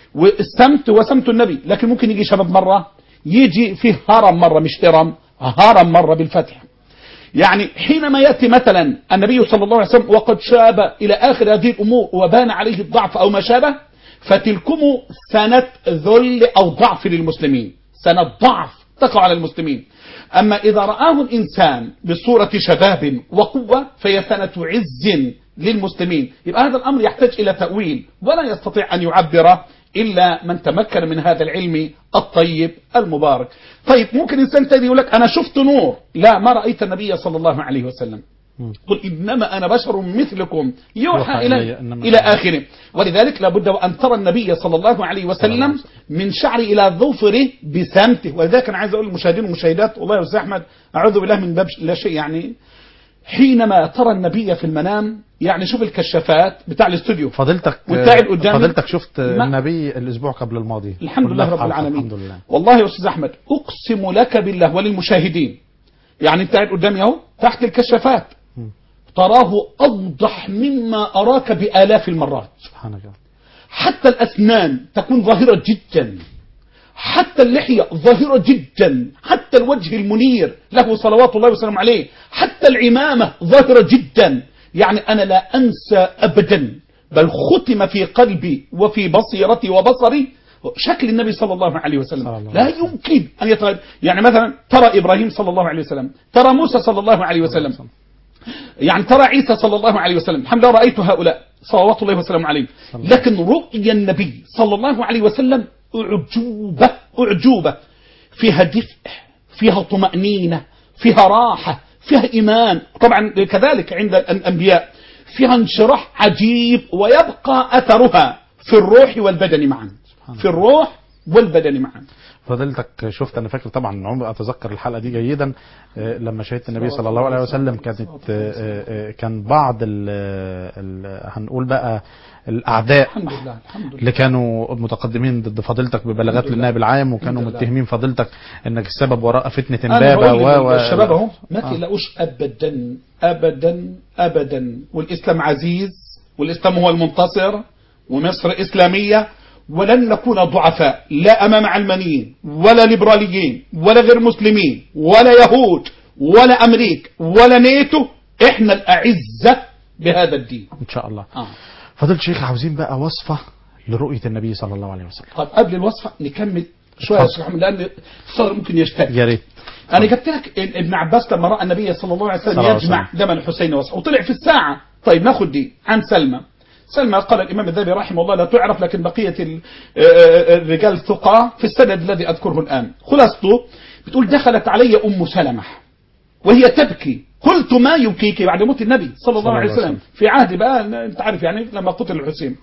والسمت وسمت النبي لكن ممكن يجي شباب مرة يجي فيه هرم مرة مش هرم هرم مرة بالفتح يعني حينما يأتي مثلا النبي صلى الله عليه وسلم وقد شاب إلى آخر هذه الأمور وبان عليه الضعف أو ما شابه فتلكم سنة ذل أو ضعف للمسلمين سنة ضعف تقع على المسلمين أما إذا رآه الإنسان بصورة شباب وقوة فهي سنة عز للمسلمين يبقى هذا الأمر يحتاج إلى تأويل ولا يستطيع أن يعبر إلا من تمكن من هذا العلم الطيب المبارك طيب ممكن إنسان تاني يقول لك أنا شفت نور لا ما رأيت النبي صلى الله عليه وسلم قل إنما أنا بشر مثلكم يوحى يوحى إلي إلي إنما إلى أنا- آخره ولذلك لابد وأن ترى النبي صلى الله عليه وسلم من شعر إلى ظفره بسمته ولذلك أنا عايز أقول للمشاهدين والمشاهدات والله يا أستاذ أحمد أعوذ بالله من باب لا شيء يعني حينما ترى النبي في المنام يعني شوف الكشافات بتاع الاستوديو فضيلتك والتاعي اللي قدامي فضيلتك شفت ما- النبي الاسبوع قبل الماضي الحمد كلها لله في رب حلقة. العالمين الحمد لله والله يا استاذ احمد اقسم لك بالله وللمشاهدين يعني انت قاعد قدامي اهو تحت الكشافات تراه اوضح مما اراك بالاف المرات سبحانك يا رب. حتى الاسنان تكون ظاهره جدا حتى اللحية ظاهرة جدا حتى الوجه المنير له صلوات الله وسلامه عليه حتى العمامة ظاهرة جدا يعني أنا لا أنسى أبدا بل ختم في قلبي وفي بصيرتي وبصري شكل النبي صلى الله عليه وسلم صلى الله لا عليه يمكن أن يتغير يعني مثلا ترى إبراهيم صلى الله عليه وسلم ترى موسى صلى الله عليه وسلم يعني ترى عيسى صلى الله عليه وسلم الحمد لله رأيت هؤلاء صلوات الله وسلامه عليه لكن رؤيا النبي صلى الله عليه وسلم أعجوبة أعجوبة فيها دفء فيها طمأنينة فيها راحة فيها إيمان طبعا كذلك عند الأنبياء فيها انشراح عجيب ويبقى أثرها في الروح والبدن معا في الروح والبدن معا فضيلتك شفت انا فاكر طبعا عمري اتذكر الحلقه دي جيدا آه، لما شهدت النبي صلى الله عليه وسلم كانت آه، آه، كان بعض ال ال هنقول بقى الاعداء الحمد لله الحمد لله اللي كانوا متقدمين ضد فضيلتك ببلاغات لله. للنائب العام وكانوا الحمد لله. متهمين فضيلتك انك السبب وراء فتنه انا امبابه بقول و و- للشباب اهو ما آه. تقلقوش ابدا ابدا ابدا والاسلام عزيز والاسلام هو المنتصر ومصر اسلاميه ولن نكون ضعفاء لا امام علمانيين ولا ليبراليين ولا غير مسلمين ولا يهود ولا امريك ولا نيتو احنا الاعزه بهذا الدين ان شاء الله آه. فضيله الشيخ عاوزين بقى وصفه لرؤيه النبي صلى الله عليه وسلم طب قبل الوصفه نكمل شويه يا شيخ محمد لان الصدر ممكن يشتد يا ريت انا جبت لك إن ابن عباس لما راى النبي صلى الله عليه وسلم صلى الله عليه يجمع دم الحسين وصحبه وطلع في الساعه طيب ناخد دي عن سلمى سلمى قال الامام الذهبي رحمه الله لا تعرف لكن بقيه ال- آه، آه، الرجال ثقة في السند الذي اذكره الان خلاصته بتقول دخلت علي ام سلمة وهي تبكي قلت ما يبكيك بعد موت النبي صلى الله عليه وسلم في عهد بقى انت عارف يعني لما قتل الحسين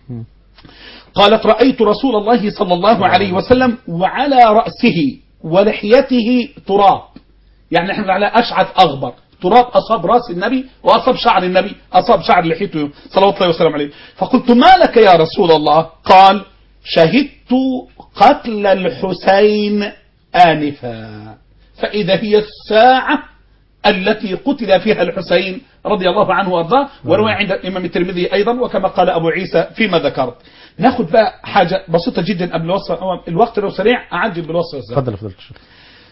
قالت رأيت رسول الله صلى الله عليه وسلم وعلى رأسه ولحيته تراب يعني احنا على أشعث أغبر تراب أصاب رأس النبي وأصاب شعر النبي أصاب شعر لحيته صلى الله عليه وسلم عليه فقلت ما لك يا رسول الله قال شهدت قتل الحسين آنفا فإذا هي الساعة التي قتل فيها الحسين رضي الله عنه وارضاه وروى عند الامام الترمذي ايضا وكما قال ابو عيسى فيما ذكرت ناخد بقى حاجه بسيطه جدا قبل الوصف هو الوقت لو سريع اعجل بالوصف والزمن. اتفضل يا فضيله الشيخ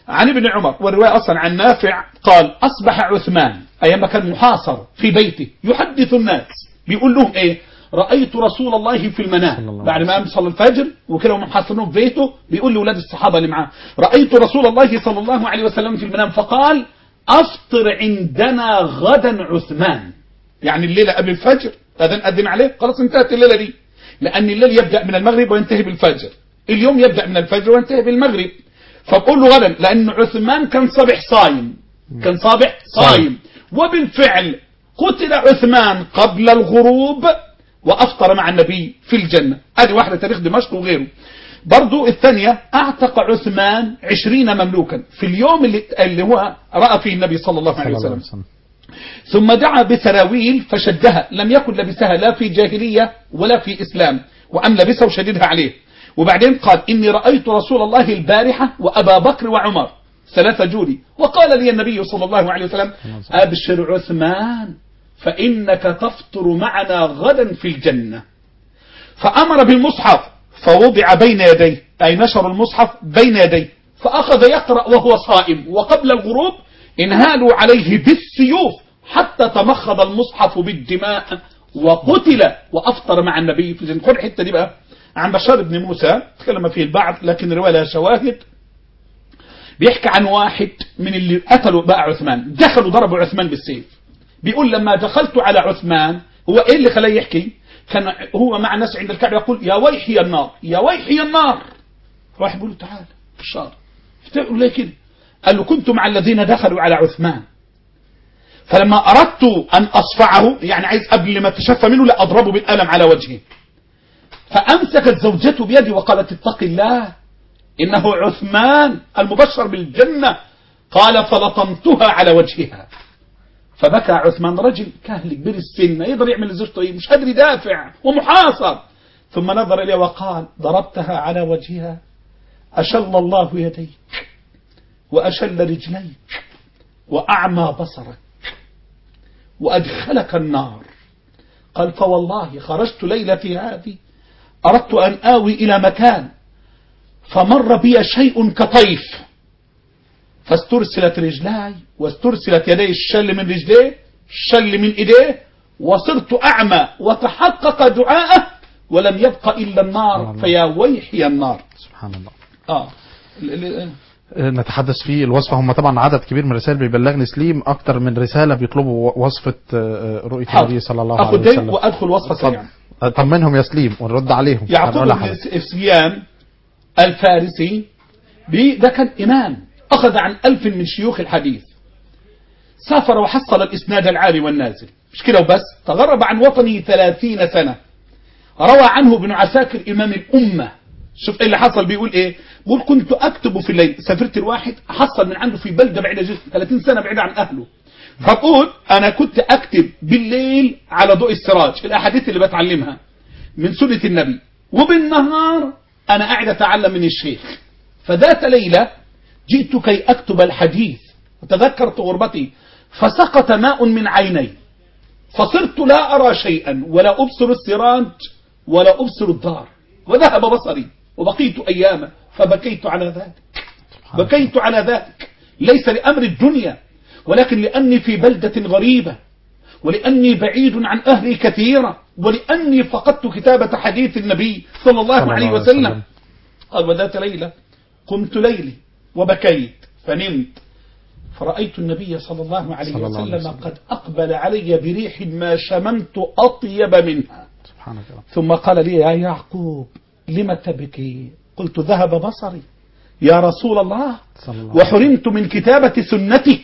عن ابن عمر والرواية أصلا عن نافع قال أصبح عثمان أيام كان محاصر في بيته يحدث الناس بيقول لهم إيه رأيت رسول الله في المنام بعد ما قام صلى الفجر وكده هم محاصرينه في بيته بيقول لأولاد الصحابة اللي معاه رأيت رسول الله صلى الله عليه وسلم في المنام فقال أفطر عندنا غدا عثمان يعني الليلة قبل الفجر أذن أذن عليه خلاص انتهت الليلة دي لأن الليل يبدأ من المغرب وينتهي بالفجر اليوم يبدأ من الفجر وينتهي بالمغرب فبقول له غدا لأن عثمان كان صبح صايم كان صبح صايم وبالفعل قتل عثمان قبل الغروب وأفطر مع النبي في الجنة هذه واحدة تاريخ دمشق وغيره برضو الثانية أعتق عثمان عشرين مملوكا في اليوم اللي, اللي هو رأى فيه النبي صلى الله عليه وسلم ثم دعا بسراويل فشدها لم يكن لبسها لا في جاهلية ولا في إسلام وأم لبسها وشددها عليه وبعدين قال إني رأيت رسول الله البارحة وأبا بكر وعمر ثلاثة جولي وقال لي النبي صلى الله عليه وسلم أبشر عثمان فإنك تفطر معنا غدا في الجنة فأمر بالمصحف فوضع بين يديه أي نشر المصحف بين يديه فأخذ يقرأ وهو صائم وقبل الغروب انهالوا عليه بالسيوف حتى تمخض المصحف بالدماء وقتل وأفطر مع النبي في الجنة خد الحتة دي بقى عن بشار بن موسى تكلم فيه البعض لكن الرواية لها شواهد بيحكي عن واحد من اللي قتلوا بقى عثمان دخلوا ضربوا عثمان بالسيف بيقول لما دخلت على عثمان هو ايه اللي خلاه يحكي كان هو مع الناس عند الكعبة يقول يا ويحي النار يا ويحي النار واحد بيقول له تعال بشار يقول ليه كده قال له كنت مع الذين دخلوا على عثمان فلما أردت أن أصفعه يعني عايز قبل ما تشفى منه لا أضربه بالقلم على وجهه فأمسكت زوجته بيدي وقالت اتق الله إنه عثمان المبشر بالجنة قال فلطمتها على وجهها فبكى عثمان رجل كاهل كبير السن يقدر يعمل لزوجته ايه مش قادر يدافع ومحاصر ثم نظر إليه وقال ضربتها على وجهها أشل الله يديك وأشل رجليك وأعمى بصرك وأدخلك النار قال فوالله خرجت ليلتي هذه أردت أن آوي إلى مكان فمر بي شيء كطيف فاسترسلت رجلاي واسترسلت يدي الشل من رجليه الشل من إيديه وصرت أعمى وتحقق دعاءه ولم يبق إلا النار فيا ويحي النار سبحان الله آه. ال- ال- نتحدث في الوصفة هم طبعا عدد كبير من الرسائل بيبلغني سليم أكتر من رسالة بيطلبوا وصفة آه، رؤية حاضر. النبي صلى الله عليه أخذ دي وسلم وأدخل وصفة سريعة طب- طمنهم يا سليم ونرد عليهم يعقوب هنقول بن لحضرتك. سفيان الفارسي بي- ده كان إمام أخذ عن ألف من شيوخ الحديث سافر وحصل الإسناد العالي والنازل مش كده وبس تغرب عن وطنه ثلاثين سنة روى عنه ابن عساكر إمام الأمة شوف ايه اللي حصل بيقول ايه بيقول كنت اكتب في الليل سافرت الواحد احصل من عنده في بلده بعيده جدا 30 سنه بعيده عن اهله فقول انا كنت اكتب بالليل على ضوء السراج الاحاديث اللي بتعلمها من سنه النبي وبالنهار انا قاعد اتعلم من الشيخ فذات ليله جئت كي اكتب الحديث وتذكرت غربتي فسقط ماء من عيني فصرت لا أرى شيئا ولا أبصر السراج ولا أبصر الدار وذهب بصري وبقيت أياما فبكيت على ذلك بكيت على ذلك ليس لأمر الدنيا ولكن لأني في بلدة غريبة ولأني بعيد عن أهلي كثيرا ولأني فقدت كتابة حديث النبي صلى الله صلى عليه الله عليه وسلم وسلم. قال وذات ليلة قمت ليلي وبكيت فنمت فرأيت النبي صلى الله عليه صلى الله عليه وسلم وسلم. قد أقبل علي بريح ما شممت أطيب منها سبحانك يا رب ثم قال لي يا يعقوب لم تبكي قلت ذهب بصري يا رسول الله صلى الله عليه وحرمت من كتابة سنتك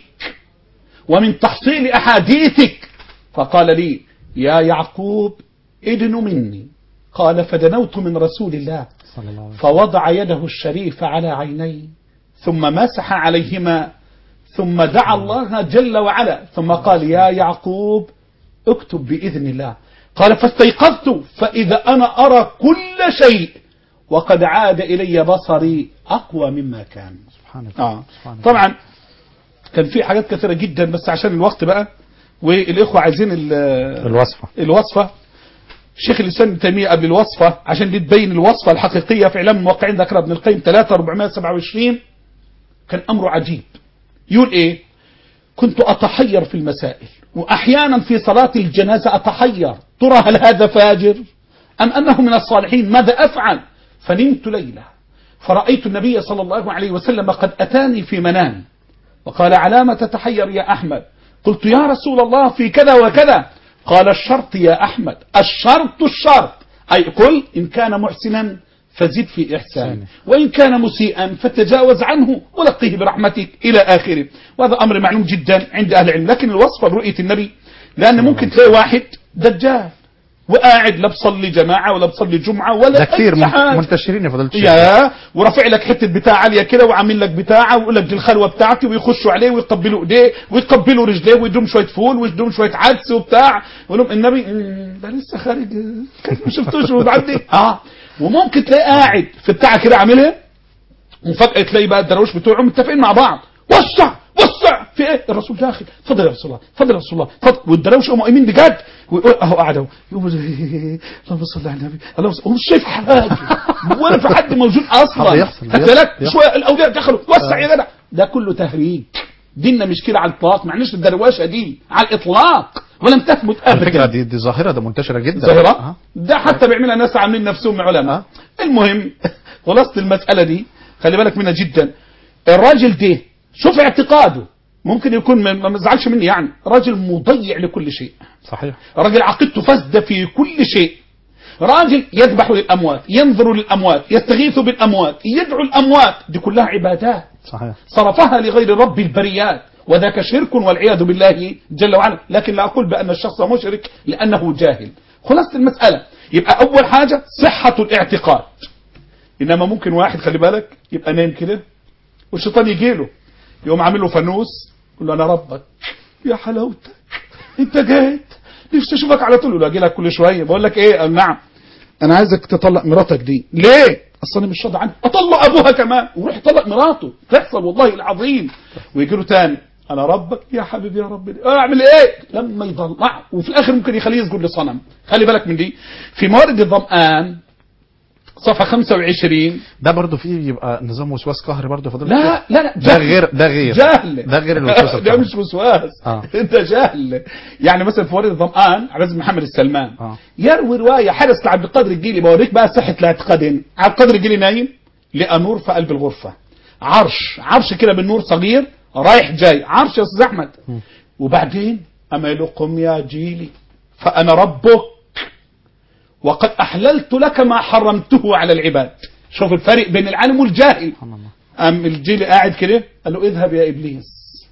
ومن تحصيل أحاديثك فقال لي يا يعقوب ادن مني قال فدنوت من رسول الله صلى الله عليه وسلم فوضع يده الشريفة على عيني ثم مسح عليهما ثم دعا الله جل وعلا ثم قال يا يعقوب اكتب بإذن الله قال فاستيقظت فإذا أنا أرى كل شيء وقد عاد إلي بصري أقوى مما كان سبحانك آه. سبحانك. طبعا كان في حاجات كثيرة جدا بس عشان الوقت بقى والإخوة عايزين ال- الوصفة الوصفة شيخ الإسلام ابن تيمية قبل الوصفة عشان دي تبين الوصفة الحقيقية في إعلام الموقعين ذكر ابن القيم 3 427 كان أمره عجيب يقول إيه كنت أتحير في المسائل وأحيانا في صلاة الجنازة أتحير ترى هل هذا فاجر أم أنه من الصالحين ماذا أفعل فنمت ليلة فرأيت النبي صلى الله عليه وسلم قد أتاني في منام وقال علامة تتحير يا أحمد قلت يا رسول الله في كذا وكذا قال الشرط يا أحمد الشرط الشرط أي قل إن كان محسنا فزد في إحسانه وإن كان مسيئا فتجاوز عنه ولقيه برحمتك إلى آخره وهذا أمر معلوم جدا عند أهل العلم لكن الوصف برؤية النبي لأن ممكن تلاقي واحد دجال وقاعد لا بصلي جماعة ولا بصلي جمعة ولا ده كتير أي من- حاجة. منتشرين يا فضيله الشيخ يا ورافع لك حته بتاع عاليه كده وعامل لك بتاعه ويقول لك دي الخلوه بتاعتي ويخشوا عليه ويقبلوا ايديه ويقبلوا رجليه ويدوم شويه فول ويدوم شويه عدس وبتاع يقول لهم النبي "إيه، ده لسه خارج كان ما شفتوش وبعدي اه وممكن تلاقي قاعد في بتاعه كده عاملها وفجاه تلاقي بقى الدراويش بتوعهم متفقين مع بعض وسع وسع في ايه الرسول داخل اتفضل يا رسول الله اتفضل يا رسول الله اتفضل والدراويش هم قايمين بجد ويقول اهو قاعد اهو يقول اللهم صل على النبي اللهم صل هو مش شايف حاجه ولا في حد موجود اصلا طب يحصل- خد بالك يحصل. شويه الاولياء دخلوا وسع يا جدع ده كله تهريج ديننا مش كده على الاطلاق معناش الدروشه دي على الاطلاق ولم تثبت على فكره ابدا دي, دي ظاهره ده منتشره جدا ظاهرة آه. ده حتى بيعملها ناس عاملين نفسهم علماء المهم خلاصة المسألة دي خلي بالك منها جدا الراجل ده شوف اعتقاده ممكن يكون ما ما تزعلش مني يعني راجل مضيع لكل شيء صحيح راجل عقيدته فاسدة في كل شيء راجل يذبح للأموات ينظر للأموات يستغيث بالأموات يدعو الأموات دي كلها عبادات صحيح صرفها لغير رب البريات وذاك شرك والعياذ بالله جل وعلا لكن لا أقول بأن الشخص مشرك لأنه جاهل خلاصة المسألة يبقى أول حاجة صحة الاعتقاد إنما ممكن واحد خلي بالك يبقى نايم كده والشيطان يجي له يقوم عامل له فانوس يقول له أنا ربك يا حلاوتك أنت جيت نفسي أشوفك على طول يقول له أجي لك كل شوية بقول لك إيه قال نعم أنا عايزك تطلق مراتك دي ليه؟ أصل أنا مش راضي عنها أطلق أبوها كمان ويروح يطلق مراته تحصل والله العظيم ويجي له تاني أنا ربك يا حبيبي يا ربي أعمل إيه؟ لما يضلع وفي الآخر ممكن يخليه يسجد لصنم خلي بالك من دي في موارد الظمآن صفحة 25 ده برضه فيه يبقى نظام وسواس قهري برضه يا فضيله لا الشيخ؟ لا لا ده جهل. غير ده غير جهل ده غير الوسواس ده القهري. مش وسواس آه. انت جهل يعني مثلا في ورد الظمآن على اسم محمد السلمان آه. يروي روايه حدث لعبد القادر الجيلي بوريك بقى صحه الاعتقاد هنا عبد القادر الجيلي نايم لقى نور في قلب الغرفه عرش عرش كده بالنور صغير رايح جاي عرش يا استاذ احمد وبعدين اما يقول له قم يا جيلي فانا ربك وقد احللت لك ما حرمته على العباد شوف الفرق بين العالم والجاهل سبحان الله أم الجيل قاعد كده قال له اذهب يا إبليس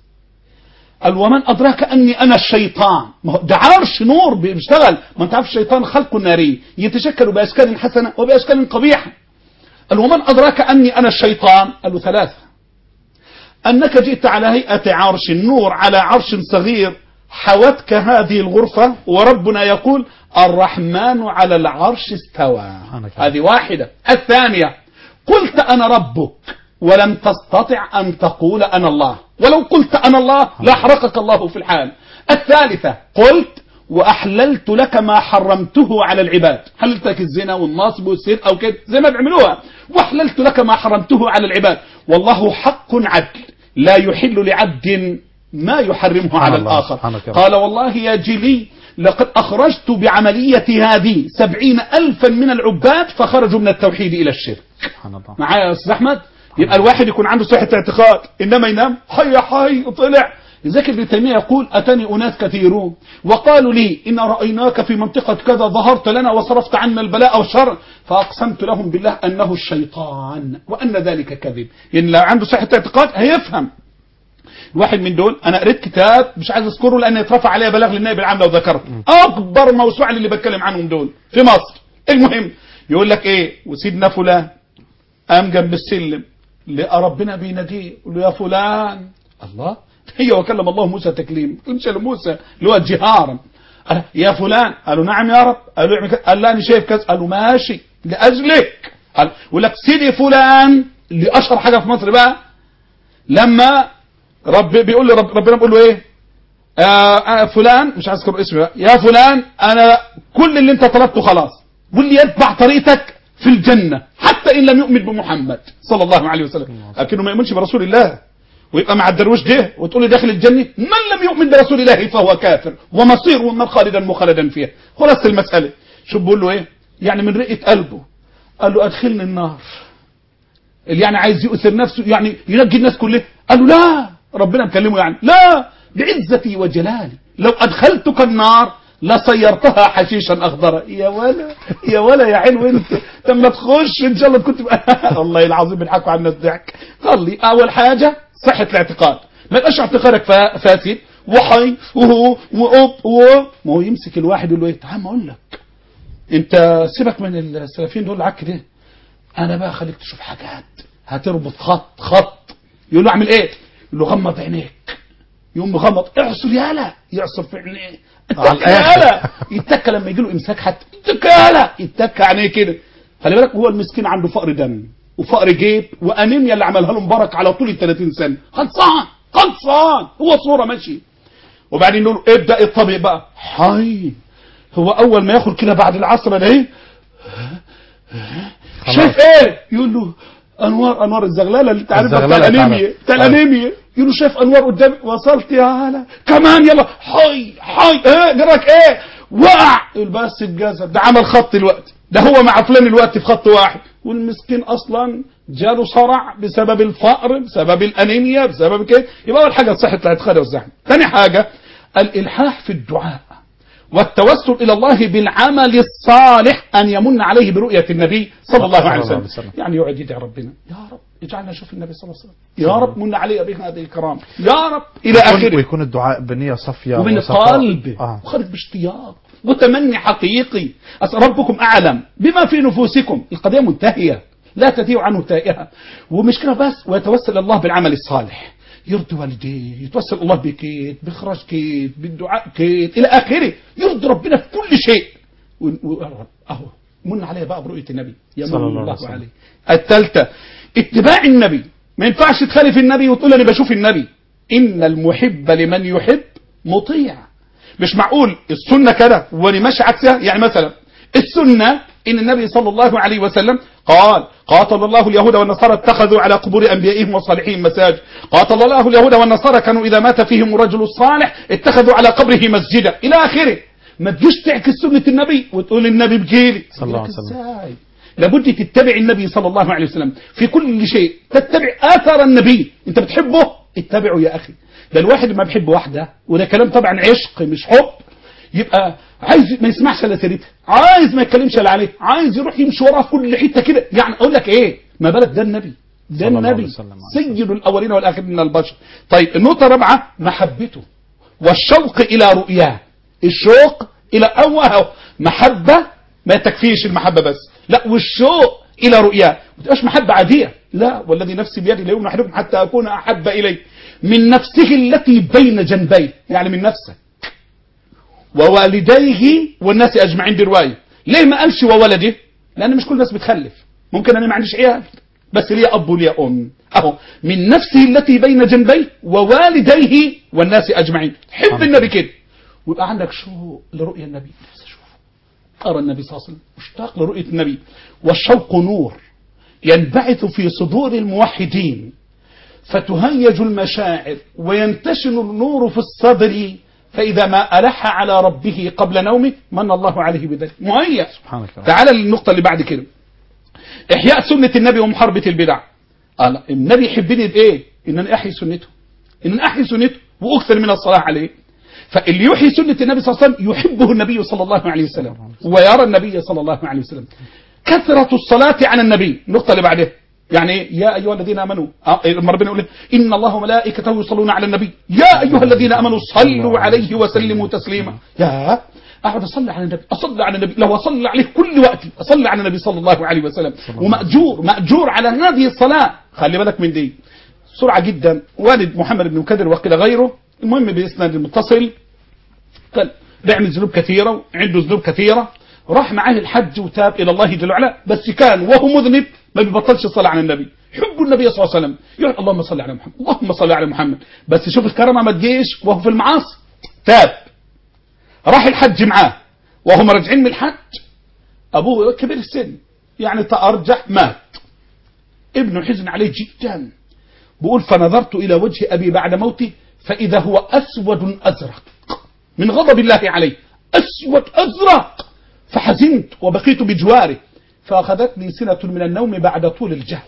قال ومن أدراك أني أنا الشيطان ما هو ده عرش نور بيشتغل ما أنت عارف الشيطان خلق ناري يتشكل بأشكال حسنة وبأشكال قبيحة قال ومن أدراك أني أنا الشيطان قال له ثلاثة أنك جئت على هيئة عرش النور على عرش صغير حوتك هذه الغرفة وربنا يقول الرحمن على العرش استوى سبحانك يا رب. هذه واحدة الثانية قلت أنا ربك ولم تستطع أن تقول أنا الله ولو قلت أنا الله لأحرقك الله في الحال الثالثة قلت وأحللت لك ما حرمته على العباد حللت لك الزنا والنصب والسير أو كده زي ما بيعملوها وأحللت لك ما حرمته على العباد والله حق عدل لا يحل لعبد ما يحرمه على الله، الآخر سبحانك يا رب. قال والله يا جلي لقد أخرجت بعملية هذه سبعين ألفا من العباد فخرجوا من التوحيد إلى الشرك سبحان الله معايا يا أستاذ أحمد يبقى الواحد يكون عنده صحة اعتقاد إنما ينام حي حي طلع لذلك ابن تيمية يقول أتاني أناس كثيرون وقالوا لي إن رأيناك في منطقة كذا ظهرت لنا وصرفت عنا البلاء والشر فأقسمت لهم بالله أنه الشيطان وأن ذلك كذب يعني لو عنده صحة اعتقاد هيفهم واحد من دول انا قريت كتاب مش عايز اذكره لان يترفع عليه بلاغ للنائب العام لو ذكرته اكبر موسوعه اللي بتكلم عنهم دول في مصر المهم يقول لك ايه وسيدنا فلان قام جنب السلم لقى ربنا بيناديه يقول له يا فلان الله هي وكلم الله موسى تكليم مش لموسى اللي هو جهارا قال يا فلان قالوا نعم يا رب قالوا اعمل كذا قال لا انا شايف كذا قالوا ماشي لاجلك قال يقول لك سيدي فلان اللي اشهر حاجه في مصر بقى لما رب بيقول لي رب ربنا بيقول له ايه آه آه فلان مش عايز اذكر اسمه بقى يا فلان انا كل اللي انت طلبته خلاص واللي يتبع طريقتك في الجنة حتى ان لم يؤمن بمحمد صلى الله عليه وسلم لكنه ما يؤمنش برسول الله ويبقى مع الدرويش ده وتقول لي داخل الجنة من لم يؤمن برسول الله فهو كافر ومصير من خالدا مخلدا فيها خلاص المسألة شو بقول له ايه يعني من رئة قلبه قال له ادخلني النار اللي يعني عايز يؤثر نفسه يعني ينجي الناس كلها قال له لا ربنا مكلمه يعني لا بعزتي وجلالي لو ادخلتك النار لصيرتها حشيشا اخضرا يا ولا يا ولا يا عين وانت لما تخش ان شاء الله كنت بقى والله العظيم بيضحكوا على الناس ضحك قال لي اول حاجه صحه الاعتقاد ما يبقاش اعتقادك فا- فاسد وحي وهو وأب و ما هو يمسك الواحد يقول له ايه تعال ما اقول لك انت سيبك من السلفيين دول العك ده انا بقى خليك تشوف حاجات هتربط خط خط يقول له اعمل ايه يقول له غمض عينيك يقوم مغمض اعصر يالا يعصر في عينيه على اتك الآخر. يالا يتكى لما يجي له امساك حتى يتكى يالا يتكى عينيه كده خلي بالك هو المسكين عنده فقر دم وفقر جيب وانيميا اللي عملها له مبارك على طول ال 30 سنه خلصان خلصان هو صوره ماشي وبعدين نقول له ابدا الطبيب بقى حي هو اول ما ياخد كده بعد العصر ده ايه شايف ايه يقول له انوار انوار الزغلله اللي انت عارفها بتاع الزغللة الانيميا تعرف. بتاع آه. الانيميا يقول له شايف انوار قدامي وصلت يا هلا كمان يلا حي حي ايه جراك ايه وقع يقول بس الجسد ده عمل خط الوقت ده هو مع فلان الوقت في خط واحد والمسكين اصلا جاله صرع بسبب الفقر بسبب الانيميا بسبب كده يبقى اول حاجه صحه الاعتقاد والزحمه ثاني حاجه الالحاح في الدعاء والتوسل إلى الله بالعمل الصالح أن يمن عليه برؤية النبي صلى الله عليه صلى الله وسلم عليه وسلم. يعني يقعد يدعي ربنا يا رب اجعلنا نشوف النبي صلى الله عليه وسلم يا رب من علي بهذه الكرام يا رب إلى ويكون, آخره ويكون الدعاء بنية صافية ومن وصفاء. القلب آه. وخرج باشتياق وتمني حقيقي أس ربكم أعلم بما في نفوسكم القضية منتهية لا تثير عنه تائهة ومش كده بس ويتوسل الله بالعمل الصالح يرضي والديه يتوسل الله بكيت بإخراج كيت بالدعاء كيت إلى آخره يرضي ربنا في كل شيء و- و- أهو من عليه بقى برؤية النبي يمن صلى الله الله, عليه وسلم. عليه الثالثة اتباع النبي ما ينفعش تخالف النبي وتقول أنا بشوف النبي إن المحب لمن يحب مطيع مش معقول السنة كده وانا ماشي عكسها يعني مثلا السنة ان النبي صلى الله عليه وسلم قال قاتل الله اليهود والنصارى اتخذوا على قبور انبيائهم وصالحين مساجد قاتل الله اليهود والنصارى كانوا اذا مات فيهم الرجل الصالح اتخذوا على قبره مسجدا الى اخره ما تجيش تعكس سنة النبي وتقول النبي بجيلي صلى الله عليه وسلم. ازاي لابد تتبع النبي صلى الله عليه وسلم في كل شيء تتبع اثر النبي انت بتحبه اتبعه يا اخي ده الواحد ما بيحب واحده وده كلام طبعا عشق مش حب يبقى عايز ما يسمعش الا سيرتها عايز ما يتكلمش الا عليه عايز يروح يمشي وراها في كل حته كده يعني اقول لك ايه ما بالك ده النبي ده صلى الله عليه النبي وسلم. سيد الاولين والاخرين من البشر طيب النقطه الرابعه محبته والشوق الى رؤياه الشوق الى اوه محبه ما تكفيش المحبه بس لا والشوق الى رؤياه ما تبقاش محبه عاديه لا والذي نفسي بيده لا يؤمن احدكم حتى اكون احب اليه من نفسه التي بين جنبيه يعني من نفسك ووالديه والناس اجمعين دي روايه ليه ما قالش وولده لان مش كل الناس بتخلف ممكن انا ما عنديش عيال بس ليا اب وليا ام اهو من نفسه التي بين جنبيه ووالديه والناس اجمعين حب النبي كده ويبقى عندك شوق لرؤيا النبي نفسي اشوفه ارى النبي صلى الله عليه وسلم مشتاق لرؤيه النبي والشوق نور ينبعث في صدور الموحدين فتهيج المشاعر وينتشر النور في الصدر فإذا ما ألح على ربه قبل نومه من الله عليه بذلك مهيأ سبحانك يا رب. تعال للنقطة اللي بعد كده إحياء سنة النبي ومحاربة البدع قال النبي يحبني بإيه إن أنا أحيي سنته إن أنا أحيي سنته وأكثر من الصلاة عليه فاللي يحيي سنة النبي صلى الله عليه وسلم يحبه النبي صلى الله عليه وسلم ويرى النبي صلى الله عليه وسلم كثرة الصلاة على النبي النقطة اللي بعدها يعني إيه؟ يا أيها الذين آمنوا آه، لما ربنا يقول إن الله وملائكته يصلون على النبي يا أيها الذين آمنوا صلوا عليه وسلموا تسليما يا أقعد أصلي على النبي أصلي على النبي لو أصلي عليه كل وقت أصلي على النبي صلى الله عليه وسلم ومأجور مأجور على هذه الصلاة خلي بالك من دي سرعة جدا والد محمد بن مكدر وقيل غيره المهم بإسناد المتصل كان بيعمل ذنوب كثيرة وعنده ذنوب كثيرة راح معاه الحج وتاب إلى الله جل وعلا بس كان وهو مذنب ما بيبطلش الصلاة على النبي حب النبي صلى الله عليه وسلم يقول اللهم صل على محمد اللهم صل على محمد بس شوف الكرامة ما تجيش وهو في المعاصي تاب راح الحج معاه وهم راجعين من الحج أبوه كبير السن يعني تأرجح مات ابنه حزن عليه جدا بيقول فنظرت إلى وجه أبي بعد موته فإذا هو أسود أزرق من غضب الله عليه أسود أزرق فحزنت وبقيت بجواره فأخذتني سنة من النوم بعد طول الجهد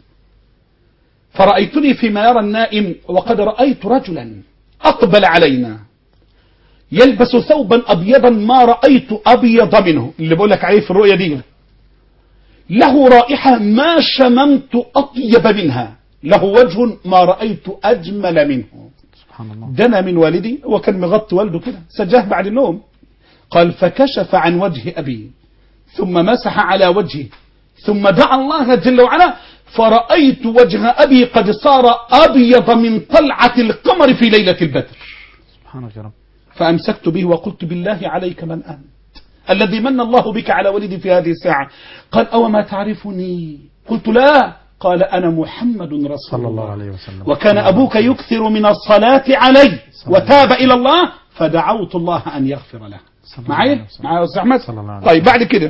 فرأيتني فيما يرى النائم وقد رأيت رجلا أقبل علينا يلبس ثوبا أبيضا ما رأيت أبيض منه اللي بقول لك عليه في الرؤية دي له رائحة ما شممت أطيب منها له وجه ما رأيت أجمل منه سبحان الله دنا من والدي وكان مغطي والده كده سجاه بعد النوم قال فكشف عن وجه أبي ثم مسح على وجهه ثم دعا الله جل وعلا فرأيت وجه أبي قد صار أبيض من طلعة القمر في ليلة البدر سبحانك يا رب فأمسكت به وقلت بالله عليك من أنت الذي من الله بك على ولدي في هذه الساعة قال أو ما تعرفني قلت لا قال أنا محمد رسول صلى الله الله عليه وسلم وكان أبوك يكثر من الصلاة علي وتاب إلى الله فدعوت الله أن يغفر له صلى الله عليه معايا وسلم. معايا يا أستاذ أحمد صلى الله عليه طيب بعد كده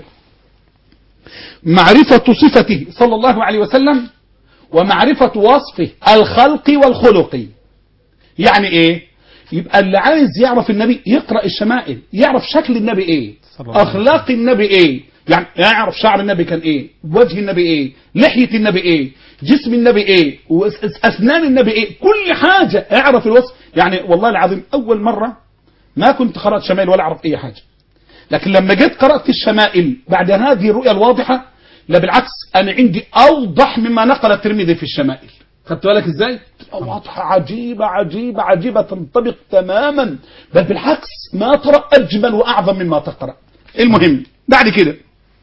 معرفة صفته صلى الله عليه وسلم ومعرفة وصفه الخلق والخلق يعني ايه يبقى اللي عايز يعرف النبي يقرأ الشمائل يعرف شكل النبي ايه صلى الله عليه اخلاق النبي ايه يعني يعرف شعر النبي كان ايه وجه النبي ايه لحية النبي ايه جسم النبي ايه واسنان النبي ايه كل حاجة اعرف الوصف يعني والله العظيم اول مرة ما كنت قرأت شمائل ولا اعرف اي حاجة لكن لما جيت قرأت الشمائل بعد هذه الرؤية الواضحة لا بالعكس أنا عندي أوضح مما نقل الترمذي في الشمائل خدت بالك ازاي واضحة عجيبة عجيبة عجيبة تنطبق تماما بل بالعكس ما ترى أجمل وأعظم مما تقرأ المهم بعد كده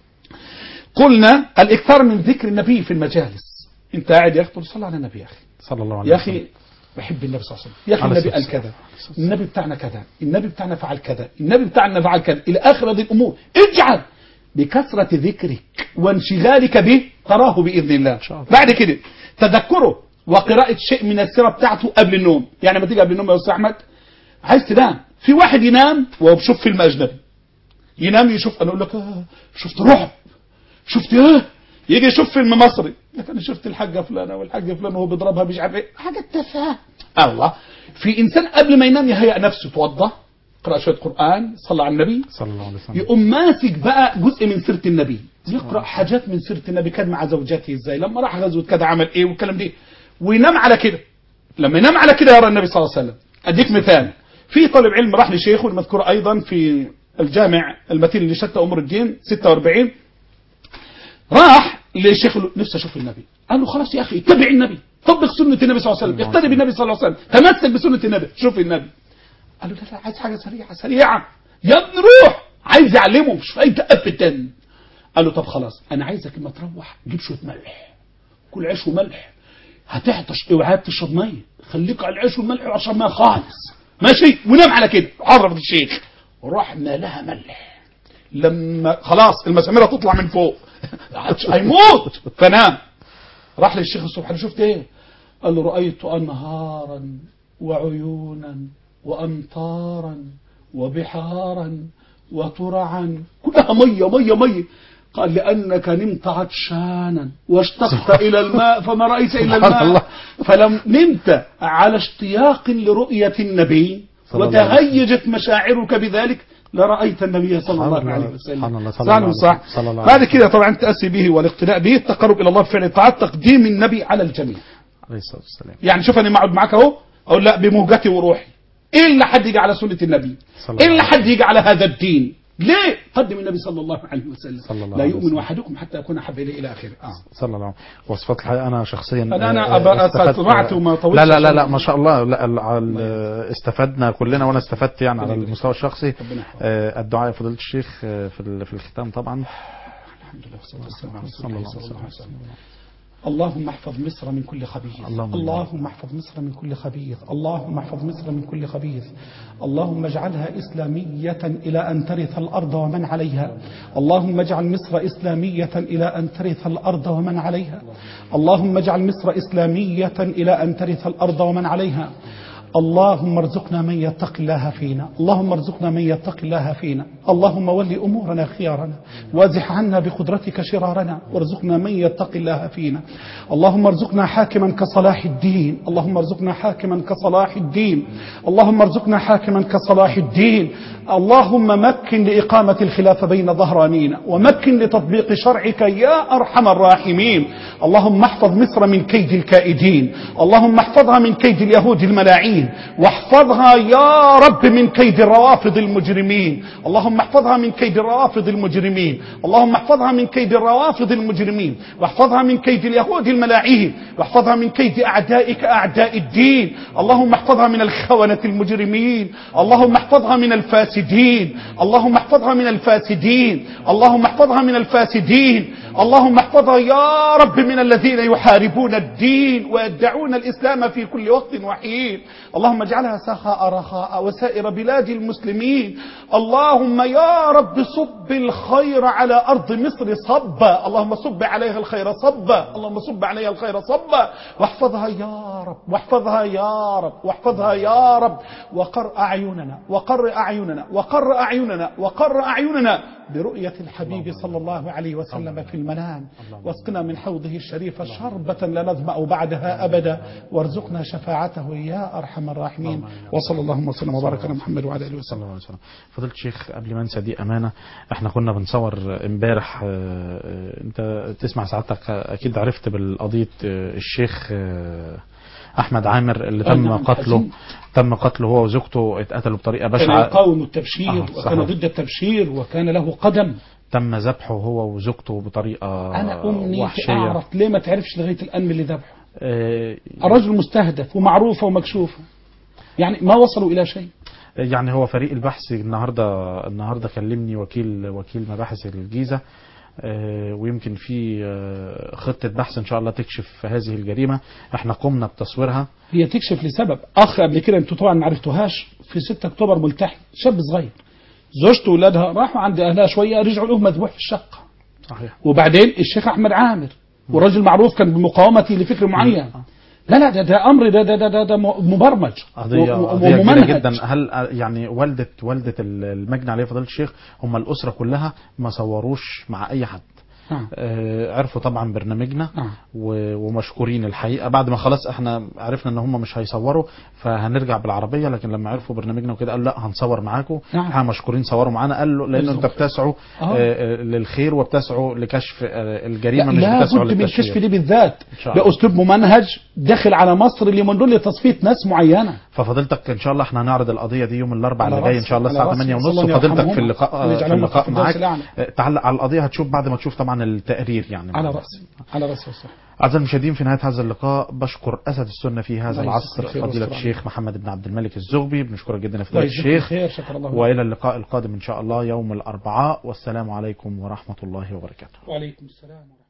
قلنا الإكثار من ذكر النبي في المجالس انت قاعد يا اخي صلى على النبي يا اخي صلى الله عليه يا وسلم أخي بحب النبي صلى الله عليه وسلم يا أخي عليه النبي الصلاة قال كذا النبي بتاعنا كذا النبي بتاعنا فعل كذا النبي بتاعنا فعل كذا إلى آخر هذه الأمور اجعل بكثرة ذكرك وانشغالك به تراه بإذن الله شاء الله. بعد كده تذكره وقراءة شيء من السيرة بتاعته قبل النوم يعني لما تيجي قبل النوم يا أستاذ أحمد عايز تنام في واحد ينام وهو بيشوف فيلم أجنبي ينام يشوف أنا أقول لك آه شفت رعب شفت ايه يجي يشوف فيلم مصري لكن انا شفت الحاجه فلانه والحاجه فلان وهو بيضربها مش عارف ايه حاجه تافهه الله في انسان قبل ما ينام يهيئ نفسه يتوضا قرا شويه قران صلى على النبي صلى الله عليه وسلم يقوم ماسك بقى جزء من سيره النبي يقرا حاجات من سيره النبي كان مع زوجته ازاي لما راح غزوه كذا عمل ايه والكلام ده وينام على كده لما ينام على كده يرى النبي صلى الله عليه وسلم اديك مثال في طالب علم راح لشيخه المذكور ايضا في الجامع المتين لشتى امور الدين 46 راح لشيخ له نفسي اشوف النبي قال له خلاص يا اخي اتبع النبي طبق سنه النبي صلى الله عليه وسلم اقتدي بالنبي صلى الله عليه وسلم تمسك بسنه النبي شوف النبي قال له لا لا عايز حاجه سريعه سريعه يا ابني روح عايز يعلمه مش فايده ابدا قال له طب خلاص انا عايزك لما تروح جيب شويه ملح كل عيش وملح هتعطش اوعى تشرب ميه خليك على العيش والملح وعشان ميه خالص ماشي ونام على كده عرف الشيخ راح مالها ملح لما خلاص المسامير تطلع من فوق هيموت فنام راح للشيخ الصبح قال له شفت ايه قال له رأيت أنهارا وعيونا وأمطارا وبحارا وترعا كلها مية مية مية قال لأنك نمت عطشانا واشتقت إلى الماء فما رأيت إلا سبحان الله. الماء فلم نمت على اشتياق لرؤية النبي صلى الله عليه وسلم. وتهيجت مشاعرك بذلك لرأيت النبي صلى الله الله. عليه وسلم سبحان الله. صلى صح الله عليه صح وسلم. صلى الله عليه بعد كده طبعا التأسي به والاقتناء به التقرب إلى الله بفعل الطاعات تقديم النبي على الجميع عليه الصلاة والسلام يعني شوف انا اقعد معاك اهو اقول لا بموجتي وروحي ايه اللي حد يجي على سنه النبي صلى الله ايه اللي عليه حد يجي على هذا الدين ليه قدم النبي صلى الله عليه وسلم صلى الله لا عليه يؤمن وسلم. احدكم حتى اكون احب اليه الى اخره آه. صلى الله عليه وسلم وصفات الحقيقة أنا شخصيا أنا- أنا آه، أبقى استفدت- سمعت وما طولتش لا لا لا عشان- لا ما شاء الله لا ال- ال- استفدنا كلنا وأنا استفدت يعني على ربنا المستوى الشخصي ربنا يحفظك. آه، الدعاء يا فضيلة الشيخ آه، في ال- في الختام طبعا الحمد لله والصلاه والسلام على رسول صلى الله الله صلى الله عليه عليه وسلم اللهم احفظ مصر من كل خبيث اللهم اللهم احفظ مصر من كل خبيث اللهم احفظ مصر من كل خبيث اللهم اجعلها إسلامية إلى أن ترث الأرض ومن عليها اللهم اجعل مصر إسلامية إلى أن ترث الأرض ومن عليها اللهم اجعل مصر إسلامية إلى أن ترث الأرض ومن عليها اللهم ارزقنا من يتق الله فينا اللهم ارزقنا من يتق الله فينا اللهم ول أمورنا خيارنا وازح عنا بقدرتك شرارنا وارزقنا من يتق الله فينا اللهم ارزقنا حاكما كصلاح الدين اللهم ارزقنا حاكما كصلاح الدين اللهم ارزقنا حاكما كصلاح الدين اللهم مكن لإقامة الخلافة بين ظهرانينا ومكن لتطبيق شرعك يا أرحم الراحمين اللهم احفظ مصر من كيد الكائدين اللهم احفظها من كيد اليهود الملاعين واحفظها يا رب من كيد الروافض المجرمين اللهم احفظها من كيد الروافض المجرمين اللهم احفظها من كيد الروافض المجرمين واحفظها من كيد اليهود الملاعين واحفظها من كيد أعدائك أعداء الدين اللهم احفظها من الخونة المجرمين اللهم احفظها من الفاسدين اللهم احفظها من الفاسدين اللهم احفظها من الفاسدين اللهم احفظها يا رب من الذين يحاربون الدين ويدعون الإسلام في كل وقت وحين اللهم اجعلها سخاء رخاء وسائر بلاد المسلمين اللهم يا رب صب الخير على أرض مصر صبا اللهم صب عليها الخير صبا اللهم صب عليها الخير صبا واحفظها يا رب واحفظها يا رب واحفظها يا رب وقر أعيننا وقر أعيننا وقر أعيننا وقر أعيننا برؤية الحبيب صلى الله عليه وسلم في المنام واسقنا من حوضه الشريف شربة لا نظمأ بعدها أبدا وارزقنا شفاعته يا أرحم الراحمين وصلى الله وسلم وبارك على محمد وعلى آله صلى وسلم الله عليه وسلم فضلت شيخ قبل ما انسى دي امانه احنا كنا بنصور امبارح آه، آه، انت تسمع سعادتك آه، اكيد عرفت بالقضيه آه، الشيخ آه، احمد عامر اللي آه، تم نعم، قتله حزين. تم قتله هو وزوجته اتقتلوا بطريقه كان بشعه يقاوم التبشير آه، وكان صحيح. ضد التبشير وكان له قدم تم ذبحه هو وزوجته بطريقه أنا أمنيتي وحشيه أعرف ليه ما تعرفش لغاية الآن من اللي ذبحه آه، الرجل مستهدف ومعروفة ومكشوفة يعني ما وصلوا إلى شيء يعني هو فريق البحث النهارده النهارده كلمني وكيل وكيل مباحث الجيزه آه، ويمكن في آه، خطه بحث ان شاء الله تكشف هذه الجريمه احنا قمنا بتصويرها هي تكشف لسبب اخ قبل كده انتوا طبعا ما عرفتوهاش في 6 اكتوبر ملتحي شاب صغير زوجته واولادها راحوا عند اهلها شويه رجعوا له مذبوح في الشقه صحيح وبعدين الشيخ احمد عامر والرجل معروف كان بمقاومته لفكر معين لا لا ده, ده امر ده ده ده, ده, ده مبرمج قضية و- و- قضية كبيرة وممنهج. جدا هل يعني والدة والدة المجني عليه فضيلة الشيخ هم الأسرة كلها ما صوروش مع أي حد نعم. آه، عرفوا طبعا برنامجنا نعم. و- ومشكورين الحقيقه بعد ما خلاص احنا عرفنا ان هم مش هيصوروا فهنرجع بالعربيه لكن لما عرفوا برنامجنا وكده قالوا لا هنصور معاكم نعم. احنا مشكورين صوروا معانا قال له لان بالظبط. انت بتسعوا آه. آه، آه، للخير وبتسعوا لكشف آه، الجريمه لا, مش لا بتسعوا بد من للتشهير الكشف دي بالذات إن شاء الله. باسلوب ممنهج داخل على مصر لمن لتصفيه ناس معينه ففضيلتك ان شاء الله احنا هنعرض القضيه دي يوم الاربعاء على اللي جاي ان رأسي، شاء الله على الساعه رأسي. 8 ونص صلى الله وفضيلتك في يرحمهما اللقاء في ويجعلهم اللقاء في الفردوس معاك الأعلى. آه، تعلق على القضيه هتشوف بعد ما تشوف طبعا التقرير يعني على راسي على راسي والسلام أعزائي المشاهدين في نهاية هذا اللقاء بشكر أسد السنة في هذا الله العصر يجزيك خير فضيلة ويستر الشيخ محمد بن عبد الملك الزغبي بنشكرك جدا يا الله فضيلة يجزيك الشيخ خير شكر الله لك. وإلى اللقاء القادم إن شاء الله يوم الأربعاء والسلام عليكم ورحمة الله وبركاته وعليكم السلام ورحمه الله